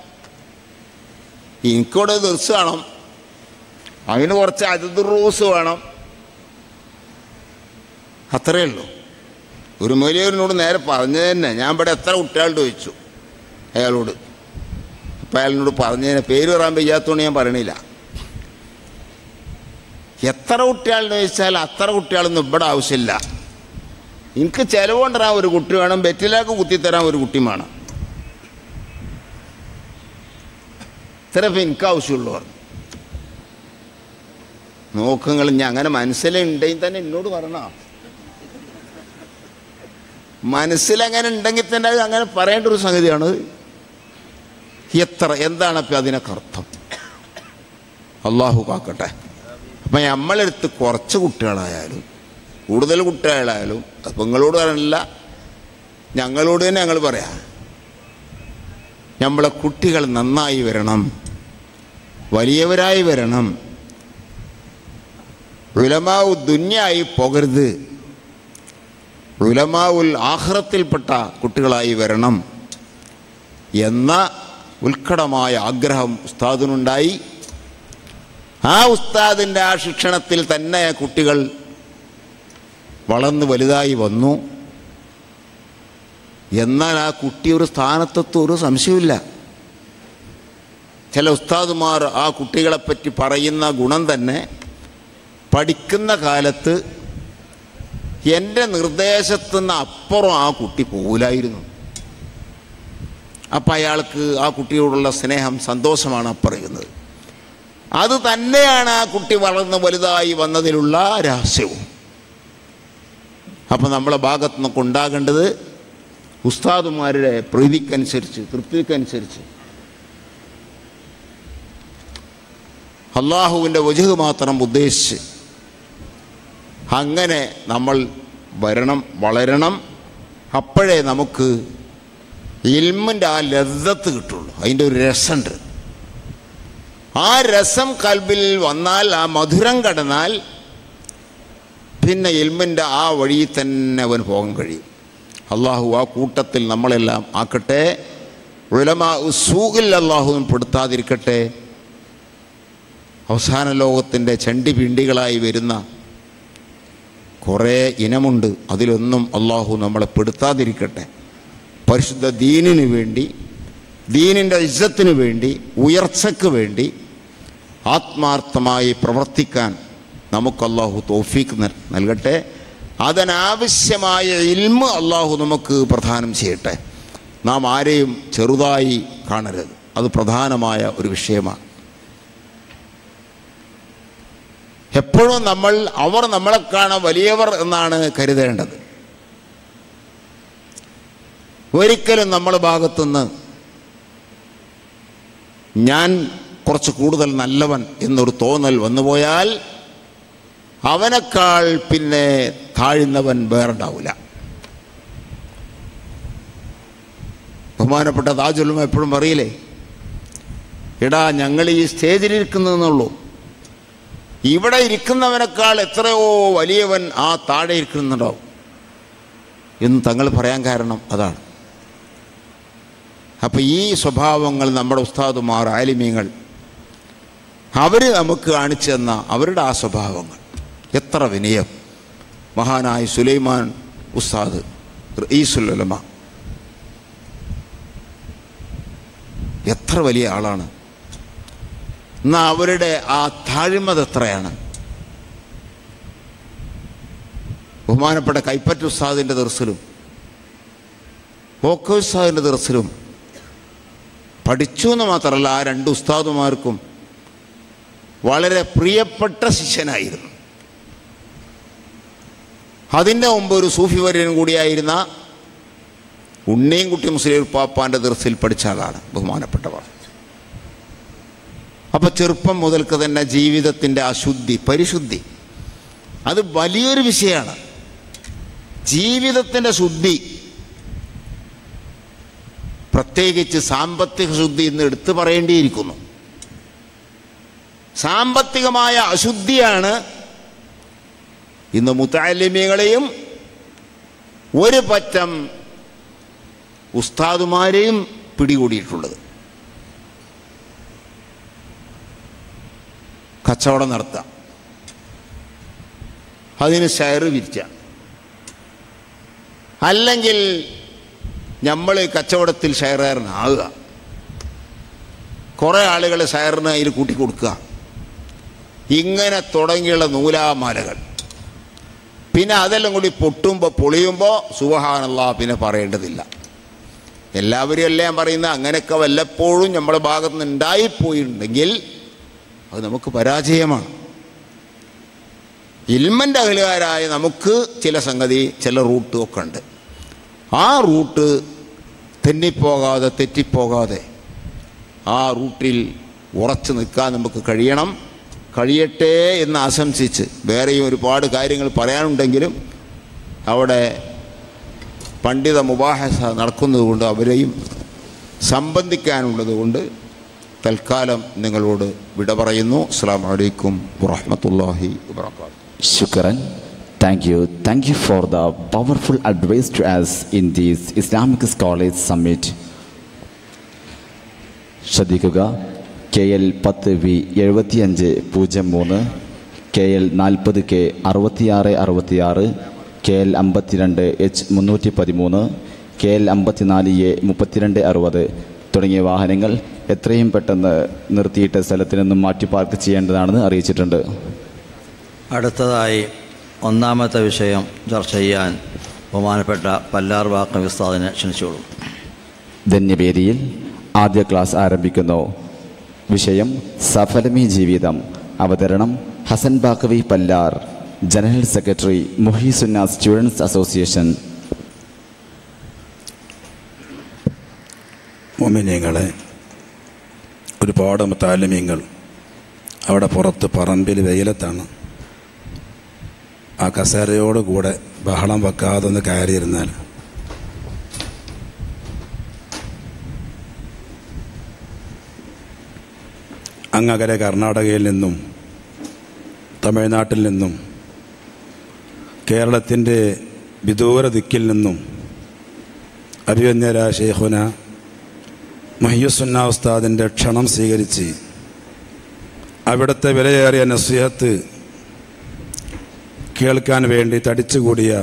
എനിക്കൂടെ ദർസ് വേണം അതിന് കുറച്ച് അതിദുറൂസ് വേണം അത്രയേ ഉള്ളൂ ഒരു മൊലിയവരിനോട് നേരെ പറഞ്ഞത് തന്നെ ഞാൻ ഇവിടെ എത്ര കുട്ടികളുടെ ചോദിച്ചു അയാളോട് അപ്പം അയാളിനോട് പറഞ്ഞതിന് പേര് പറയാൻ വയ്യാത്തതുകൊണ്ട് ഞാൻ പറയണില്ല എത്ര കുട്ടികളുടെ ചോദിച്ചാൽ അത്ര കുട്ടികളൊന്നും ഇവിടെ ആവശ്യമില്ല എനിക്ക് ചിലവുകൊണ്ടിരാൻ ഒരു കുട്ടി വേണം ബെറ്റിലേക്ക് കുത്തിത്തരാൻ ഒരു കുട്ടി വേണം ഇത്രയപ്പം എനിക്ക് ആവശ്യമുള്ളൂ പറഞ്ഞു നോക്കുങ്ങൾ ഞാൻ അങ്ങനെ മനസ്സിലുണ്ടെങ്കിൽ തന്നെ എന്നോട് പറഞ്ഞോ മനസ്സിലങ്ങനെ ഉണ്ടെങ്കിൽ തന്നെ അത് അങ്ങനെ പറയേണ്ട ഒരു സംഗതിയാണ് എത്ര എന്താണ് അപ്പം അതിനൊക്കെ അർത്ഥം അള്ളാഹു കാക്കട്ടെ അപ്പം നമ്മളെടുത്ത് കുറച്ച് കുട്ടികളായാലും കൂടുതൽ കുട്ടികളായാലും അപ്പം നിങ്ങളോട് പറയണില്ല ഞങ്ങളോട് തന്നെ ഞങ്ങൾ പറയാം നമ്മളെ കുട്ടികൾ നന്നായി വരണം വലിയവരായി വരണം ഉലമാവ് ദുന്യായി പോകരുത് ഉലമാവുൽ ആഹ്റത്തിൽപ്പെട്ട കുട്ടികളായി വരണം എന്ന ഉത്കടമായ ആഗ്രഹം ഉസ്താദിനുണ്ടായി ആ ഉസ്താദിൻ്റെ ആ ശിക്ഷണത്തിൽ തന്നെ കുട്ടികൾ വളർന്ന് വലുതായി വന്നു എന്നാൽ ആ കുട്ടി ഒരു സ്ഥാനത്തെത്തും ഒരു സംശയമില്ല ചില ഉസ്താദുമാർ ആ കുട്ടികളെപ്പറ്റി പറയുന്ന ഗുണം തന്നെ പഠിക്കുന്ന കാലത്ത് എൻ്റെ നിർദ്ദേശത്തുനിന്ന് അപ്പുറം ആ കുട്ടി പോകില്ലായിരുന്നു അപ്പം അയാൾക്ക് ആ കുട്ടിയോടുള്ള സ്നേഹം സന്തോഷമാണ് പറയുന്നത് അത് തന്നെയാണ് ആ കുട്ടി വളർന്ന് വലുതായി വന്നതിലുള്ള രഹസ്യവും അപ്പം നമ്മളെ ഭാഗത്തു നിന്നൊക്കെ ഉണ്ടാകേണ്ടത് ഉസ്താദുമാരുടെ പ്രീതിക്കനുസരിച്ച് തൃപ്തിക്കനുസരിച്ച് അള്ളാഹുവിൻ്റെ വജുഹ് മാത്രം ഉദ്ദേശിച്ച് അങ്ങനെ നമ്മൾ വരണം വളരണം അപ്പോഴേ നമുക്ക് ഇൽമിൻ്റെ ആ ലദ്ദത്ത് കിട്ടുള്ളൂ അതിൻ്റെ ഒരു രസമുണ്ട് ആ രസം കൽബിൽ വന്നാൽ ആ മധുരം കടന്നാൽ പിന്നെ ഇൽമിൻ്റെ ആ വഴി തന്നെ അവൻ പോകാൻ കഴിയും അള്ളാഹു ആ കൂട്ടത്തിൽ നമ്മളെല്ലാം ആക്കട്ടെ ഉലമാ സൂകിൽ അള്ളാഹുവിൻ പെടുത്താതിരിക്കട്ടെ അവസാന ലോകത്തിൻ്റെ ചണ്ടി പിണ്ടികളായി വരുന്ന കുറേ ഇനമുണ്ട് അതിലൊന്നും അള്ളാഹു നമ്മളെ പെടുത്താതിരിക്കട്ടെ പരിശുദ്ധ ദീനിന് വേണ്ടി ദീനിൻ്റെ ഇജ്ജത്തിന് വേണ്ടി ഉയർച്ചയ്ക്ക് വേണ്ടി ആത്മാർത്ഥമായി പ്രവർത്തിക്കാൻ നമുക്ക് അള്ളാഹു തോഫീക്ക് നൽ- നൽകട്ടെ അതിനാവശ്യമായ ഇൽമ അള്ളാഹു നമുക്ക് പ്രദാനം ചെയ്യട്ടെ നാം ആരെയും ചെറുതായി കാണരുത് അത് പ്രധാനമായ ഒരു വിഷയമാണ് എപ്പോഴും നമ്മൾ അവർ നമ്മളെ കാണാൻ വലിയവർ എന്നാണ് കരുതേണ്ടത് ഒരിക്കലും നമ്മുടെ ഭാഗത്തുനിന്ന് ഞാൻ കുറച്ച് കൂടുതൽ നല്ലവൻ എന്നൊരു തോന്നൽ വന്നുപോയാൽ അവനേക്കാൾ പിന്നെ താഴ്ന്നവൻ വേറുണ്ടാവില്ല ബഹുമാനപ്പെട്ട താജുലും എപ്പോഴും പറയില്ലേ എടാ ഞങ്ങൾ ഈ സ്റ്റേജിലിരിക്കുന്നതെന്നുള്ളൂ ഇവിടെ ഇരിക്കുന്നവനേക്കാൾ എത്രയോ വലിയവൻ ആ താഴെ ഇരിക്കുന്നുണ്ടാവും എന്ന് തങ്ങൾ പറയാൻ കാരണം അതാണ് അപ്പം ഈ സ്വഭാവങ്ങൾ നമ്മുടെ ഉസ്താദുമാർ ആലിമ്യങ്ങൾ അവർ നമുക്ക് കാണിച്ചു തന്ന അവരുടെ ആ സ്വഭാവങ്ങൾ എത്ര വിനയം മഹാനായ സുലൈമാൻ ഉസ്താദ് ഈസുലമ എത്ര വലിയ ആളാണ് എന്നാൽ അവരുടെ ആ താഴ്മത എത്രയാണ് ബഹുമാനപ്പെട്ട കൈപ്പറ്റ ഉസ്താദിൻ്റെ ദർശലും ഓക്കോ ഉസ്താദിൻ്റെ ദർശലും പഠിച്ചു എന്ന് മാത്രമല്ല ആ രണ്ട് ഉസ്താദുമാർക്കും വളരെ പ്രിയപ്പെട്ട ശിഷ്യനായിരുന്നു അതിൻ്റെ മുമ്പ് ഒരു സൂഫി വര്യൻ കൂടിയായിരുന്ന ഉണ്ണിയൻകുട്ടി മുസ്ലിം പാപ്പാൻ്റെ ദർസിൽ പഠിച്ച ആളാണ് ബഹുമാനപ്പെട്ടവർ അപ്പോൾ ചെറുപ്പം മുതൽക്ക് തന്നെ ജീവിതത്തിൻ്റെ അശുദ്ധി പരിശുദ്ധി അത് വലിയൊരു വിഷയമാണ് ജീവിതത്തിൻ്റെ ശുദ്ധി പ്രത്യേകിച്ച് സാമ്പത്തിക ശുദ്ധി ഇന്ന് എടുത്തു പറയേണ്ടിയിരിക്കുന്നു സാമ്പത്തികമായ അശുദ്ധിയാണ് ഇന്ന് മുത്താലിമ്യങ്ങളെയും ഒരു പറ്റം ഉസ്താദുമാരെയും പിടികൂടിയിട്ടുള്ളത് കച്ചവടം നടത്താം അതിന് ഷെയർ വിരിച്ച അല്ലെങ്കിൽ നമ്മൾ കച്ചവടത്തിൽ ഷെയറുകാരനാകുക കുറേ ആളുകൾ ഷെയറിന് അതിൽ കൂട്ടിക്കൊടുക്കുക ഇങ്ങനെ തുടങ്ങിയുള്ള നൂലാമാലകൾ പിന്നെ അതെല്ലാം കൂടി പൊട്ടുമ്പോൾ പൊളിയുമ്പോൾ സുബഹാനല്ല പിന്നെ പറയേണ്ടതില്ല എല്ലാവരും എല്ലാം പറയുന്നത് അങ്ങനെയൊക്കെ വല്ലപ്പോഴും നമ്മുടെ ഭാഗത്ത് നിന്ന് ഉണ്ടായിപ്പോയിട്ടുണ്ടെങ്കിൽ അത് നമുക്ക് പരാജയമാണ് ഇൽമൻ്റെ അകലുകാരായ നമുക്ക് ചില സംഗതി ചില റൂട്ട് ഒക്കെ ഉണ്ട് ആ റൂട്ട് തെന്നിപ്പോകാതെ തെറ്റിപ്പോകാതെ ആ റൂട്ടിൽ ഉറച്ചു നിൽക്കാൻ നമുക്ക് കഴിയണം കഴിയട്ടെ എന്ന് ആശംസിച്ച് വേറെയും ഒരുപാട് കാര്യങ്ങൾ പറയാനുണ്ടെങ്കിലും അവിടെ പണ്ഡിത മുബാഹസ നടക്കുന്നതുകൊണ്ട് അവരെയും സംബന്ധിക്കാനുള്ളത് കൊണ്ട് തൽക്കാലം നിങ്ങളോട് വിട പറയുന്നു അസ്സാം വലൈക്കും വറഹമത്തല്ലാഹി വാത്തു Shukran. Thank you. Thank you for the powerful advice to us in this Islamic Scholars Summit. ശ്രദ്ധിക്കുക കെ എൽ പത്ത് വി എഴുപത്തിയഞ്ച് പൂജ്യം മൂന്ന് കെ എൽ നാൽപ്പത് കെ അറുപത്തിയാറ് അറുപത്തിയാറ് കെ എൽ അമ്പത്തിരണ്ട് എച്ച് മുന്നൂറ്റി പതിമൂന്ന് കെ എൽ അമ്പത്തിനാല് എ മുപ്പത്തിരണ്ട് അറുപത് തുടങ്ങിയ വാഹനങ്ങൾ എത്രയും പെട്ടെന്ന് നിർത്തിയിട്ട് സ്ഥലത്ത് നിന്നും മാറ്റി പാർക്ക് ചെയ്യേണ്ടതാണെന്ന് അറിയിച്ചിട്ടുണ്ട് അടുത്തതായി ഒന്നാമത്തെ വിഷയം ചർച്ച ചെയ്യാൻ ബഹുമാനപ്പെട്ട പല്ലാർ വാക്ക ഉസ്താദിനെ ക്ഷണിച്ചോളൂ ധന്യവേദിയിൽ ആദ്യ ക്ലാസ് ആരംഭിക്കുന്നു വിഷയം സഫലമി ജീവിതം അവതരണം Hasan Baqavi Pallar general secretary Muhyissunna students association മൊമിനിയങ്ങളെ ഒരുപാട് താലിമ്യങ്ങൾ അവിടെ പുറത്ത് പറമ്പിൽ വെയിലത്താണ് ആ കസേരയോടുകൂടെ ബഹളം വെക്കാതെ ഒന്ന് കയറിയിരുന്നാൽ അങ്ങകലെ കർണാടകയിൽ നിന്നും തമിഴ്നാട്ടിൽ നിന്നും കേരളത്തിൻ്റെ വിദൂര ദിക്കിൽ നിന്നും അഭിവന്യരായ ഷെയ്ഖുന മഹിയുസുന്ന ഉസ്താദിൻ്റെ ക്ഷണം സ്വീകരിച്ച് അവിടുത്തെ വിലയേറിയ നസീഹത്ത് കേൾക്കാൻ വേണ്ടി തടിച്ചുകൂടിയ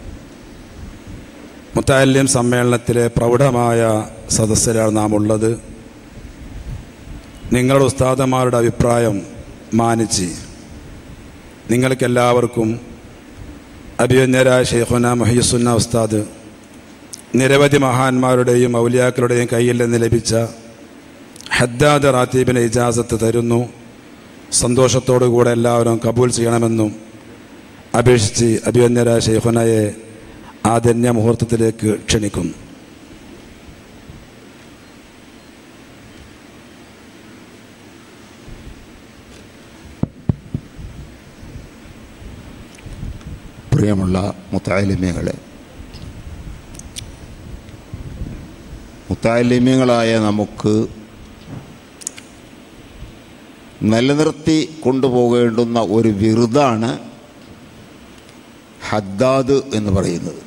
മുത്താലിം സമ്മേളനത്തിലെ പ്രൗഢമായ സദസ്യരാണ് നാം ഉള്ളത് നിങ്ങളുടെ ഉസ്താദന്മാരുടെ അഭിപ്രായം മാനിച്ച് നിങ്ങൾക്കെല്ലാവർക്കും അഭിവന്യരായ ഷെയ്ഖുന മഹിയുസുന്ന ഉസ്താദ് നിരവധി മഹാന്മാരുടെയും ഔലിയാക്കളുടെയും കയ്യിൽ നിന്ന് ലഭിച്ച ഹദ്ദാദ് റാത്തീബിന് ഇജാസത്ത് തരുന്നു സന്തോഷത്തോടു കൂടെ എല്ലാവരും കബൂൽ ചെയ്യണമെന്നും അപേക്ഷിച്ച് അഭിവന്യരായ ഷെയ്ഖുനയെ ആദന്യ മുഹൂർത്തത്തിലേക്ക് ക്ഷണിക്കുന്നു പ്രിയമുള്ള മുത്താലിമ്യങ്ങളെ മുത്താലിമ്യങ്ങളായ നമുക്ക് നിലനിർത്തി കൊണ്ടുപോകേണ്ടുന്ന ഒരു വിറുതാണ് ഹദ്ദാദ് എന്ന് പറയുന്നത്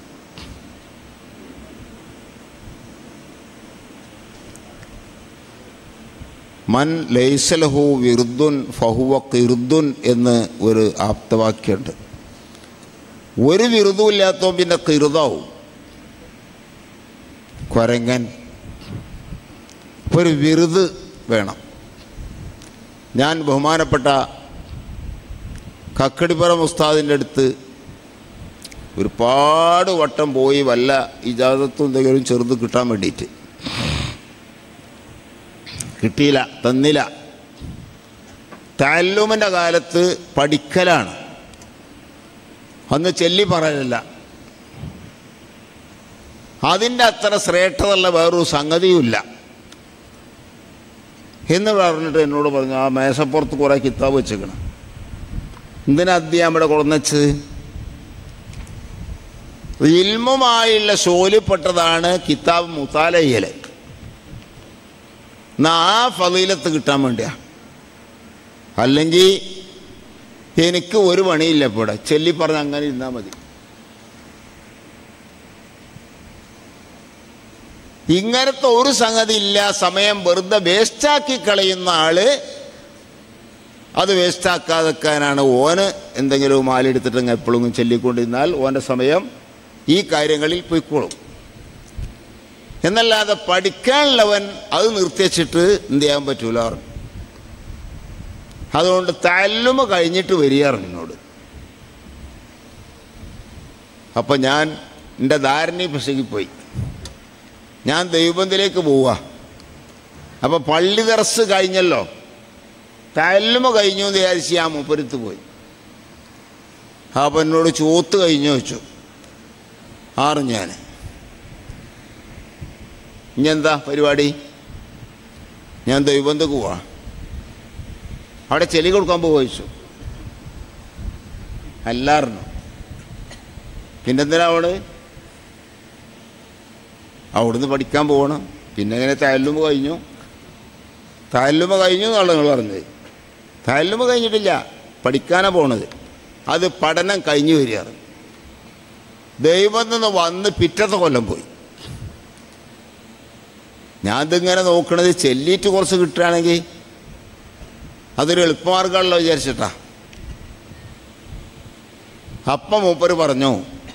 മൻ ലൈസലഹു വിറുദ്ദുൻ ഫഹുവ കിറുദ്ദുൻ എന്ന് ഒരു ആപ്തവാക്യമുണ്ട് ഒരു വിറുതും ഇല്ലാത്തവൻ പിന്നെ കിറുതാവും കുരങ്ങൻ ഒരു വിറുത് വേണം ഞാൻ ബഹുമാനപ്പെട്ട കക്കടിപ്പുറം ഉസ്താദിൻ്റെ അടുത്ത് ഒരുപാട് വട്ടം പോയി വല്ല ഇജാസത്തും എന്തെങ്കിലും ചെറുത് കിട്ടാൻ വേണ്ടിയിട്ട് കിട്ടിയില്ല തന്നില്ല താലൂമിൻ്റെ കാലത്ത് പഠിക്കലാണ് അന്ന് ചെല്ലി പറയലില്ല അതിൻ്റെ അത്ര ശ്രേഷ്ഠതയുള്ള വേറൊരു സംഗതിയുമില്ല എന്ന് പറഞ്ഞിട്ട് എന്നോട് പറഞ്ഞു ആ മേശപ്പുറത്ത് കുറേ കിതാബ് വെച്ചേക്കണം എന്തിനാ അധ്യായം ഇവിടെ കൊണ്ടുവച്ച് ഇൽമുമായുള്ള ഷോലിപ്പെട്ടതാണ് കിതാബ് മുത്താലയ്യൽ എന്നാ ആ ഫലീലത്ത് കിട്ടാൻ വേണ്ടിയാ അല്ലെങ്കിൽ എനിക്ക് ഒരു പണിയില്ല ഇപ്പോൾ ഇവിടെ ചെല്ലി പറഞ്ഞ് അങ്ങനെ ഇരുന്നാൽ മതി ഇങ്ങനത്തെ ഒരു സംഗതി ഇല്ല സമയം വെറുതെ വേസ്റ്റാക്കി കളയുന്ന ആള് അത് വേസ്റ്റാക്കാതെക്കാനാണ് ഓന് എന്തെങ്കിലും മാലെടുത്തിട്ട് എപ്പോഴും ചൊല്ലിക്കൊണ്ടിരുന്നാൽ ഓൻ്റെ സമയം ഈ കാര്യങ്ങളിൽ പോയിക്കോളും എന്നല്ലാതെ പഠിക്കാനുള്ളവൻ അത് നിർത്തിവെച്ചിട്ട് എന്ത് ചെയ്യാൻ പറ്റൂല പറഞ്ഞു അതുകൊണ്ട് തല്ലുമ കഴിഞ്ഞിട്ട് വരികയായിരുന്നു എന്നോട് അപ്പം ഞാൻ എൻ്റെ ധാരണി പിശകിപ്പോയി ഞാൻ ദൈവബന്ധിലേക്ക് പോവുക അപ്പം പള്ളി ദർസ് കഴിഞ്ഞല്ലോ തല്ലുമ കഴിഞ്ഞു എന്ന് വിചാരിച്ച് ഞാൻ മുപ്പരത്ത് പോയി അപ്പം എന്നോട് ചോത്ത് കഴിഞ്ഞു വെച്ചു ആറ് ഞാൻ ഇനിയെന്താ പരിപാടി ഞാൻ ദൈവബന്ധക്ക് പോവാ അവിടെ ചെലി കൊടുക്കാൻ പോവുക ചോദിച്ചു അല്ലായിരുന്നു പിന്നെന്തിനാ അവള് അവിടുന്ന് പഠിക്കാൻ പോകണം പിന്നെ ഇങ്ങനെ തയല്ലുമ കഴിഞ്ഞു തയല്ലുമ കഴിഞ്ഞു എന്നാണ് നിങ്ങൾ പറഞ്ഞത് തയല്ലുമ കഴിഞ്ഞിട്ടില്ല പഠിക്കാനാണ് പോണത് അത് പഠനം കഴിഞ്ഞു വരികയാണ് ദൈവം നിന്ന് വന്ന് പിറ്റത്തെ കൊല്ലം പോയി ഞാൻ ഇതിങ്ങനെ നോക്കണത് ചെല്ലിയിട്ട് കുറച്ച് കിട്ടുകയാണെങ്കിൽ അതൊരു എളുപ്പമാർഗമാണല്ലോ വിചാരിച്ചിട്ടാ അപ്പം മൂപ്പര് പറഞ്ഞു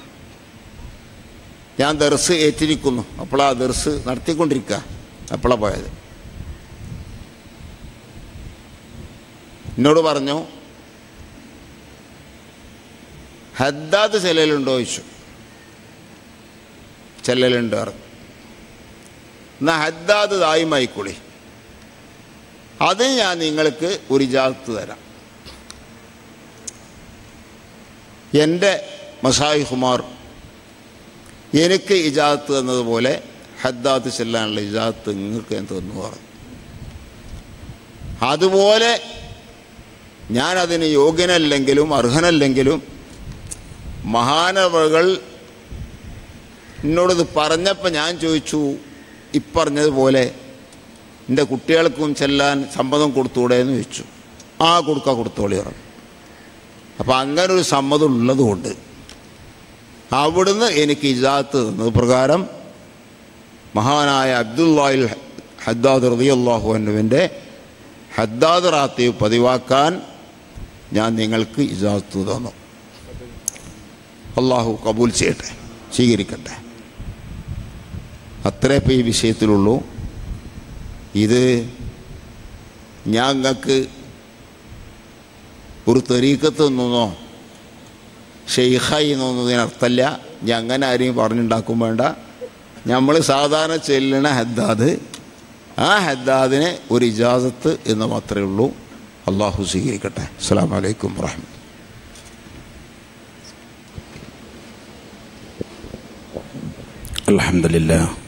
ഞാൻ ദർസ് ഏറ്റിരിക്കുന്നു അപ്പോളാ ദർസ് നടത്തിക്കൊണ്ടിരിക്കുക അപ്പോളാ പോയത് എന്നോട് പറഞ്ഞു ഹദ്ദാദ് ചെല്ലലുണ്ടോ ചോദിച്ചു ചെല്ലലുണ്ട് പറഞ്ഞു എന്നാൽ ഹദ്ദാദ് ദായിമായിക്കൊള്ളി അത് ഞാൻ നിങ്ങൾക്ക് ഒരു ഇജാത്ത് തരാം എൻ്റെ മസായി കുമാർ എനിക്ക് ഇജാത്ത് തന്നതുപോലെ ഹദ്ദാത്ത് ചെല്ലാനുള്ള ഇജാത്ത് നിങ്ങൾക്ക് ഞാൻ തന്നു പറഞ്ഞു അതുപോലെ ഞാനതിന് യോഗ്യനല്ലെങ്കിലും അർഹനല്ലെങ്കിലും മഹാനവകൾ എന്നോടത് പറഞ്ഞപ്പോൾ ഞാൻ ചോദിച്ചു ഇപ്പറഞ്ഞതുപോലെ എൻ്റെ കുട്ടികൾക്കും ചെല്ലാൻ സമ്മതം കൊടുത്തൂടെ എന്ന് ചോദിച്ചു ആ കൊടുക്ക കൊടുത്തോളി പറഞ്ഞു അപ്പം അങ്ങനൊരു സമ്മതം ഉള്ളതുകൊണ്ട് അവിടുന്ന് എനിക്ക് ഇജാത്ത് തന്നത് പ്രകാരം മഹാനായ അബ്ദുല്ലാഹിൽ ഹദ്ദാദ് റളിയല്ലാഹു അൻഹുവിൻ്റെ ഹദ്ദാദ് റാത്തീവ് പതിവാക്കാൻ ഞാൻ നിങ്ങൾക്ക് ഇജാത്ത് തന്നു അള്ളാഹു കബൂൽ ചെയ്യട്ടെ സ്വീകരിക്കട്ടെ അത്രേ ഇപ്പോൾ ഈ വിഷയത്തിലുള്ളൂ ഇത് ഞങ്ങൾക്ക് ഒരു തെരീക്കത്ത് നിന്നോ ഷെയ്ഖായി എന്നൊന്നതിനർത്ഥമല്ല ഞാൻ അങ്ങനെ ആരെയും പറഞ്ഞുണ്ടാക്കും വേണ്ട നമ്മൾ സാധാരണ ചെല്ലണ ഹദ്ദാദ് ആ ഹദ്ദാദിന് ഒരു ഇജാസത്ത് എന്ന് മാത്രമേ ഉള്ളൂ അള്ളാഹു സ്വീകരിക്കട്ടെ അസ്സാം വലൈക്കും വാഹമത്ത് الحمد لله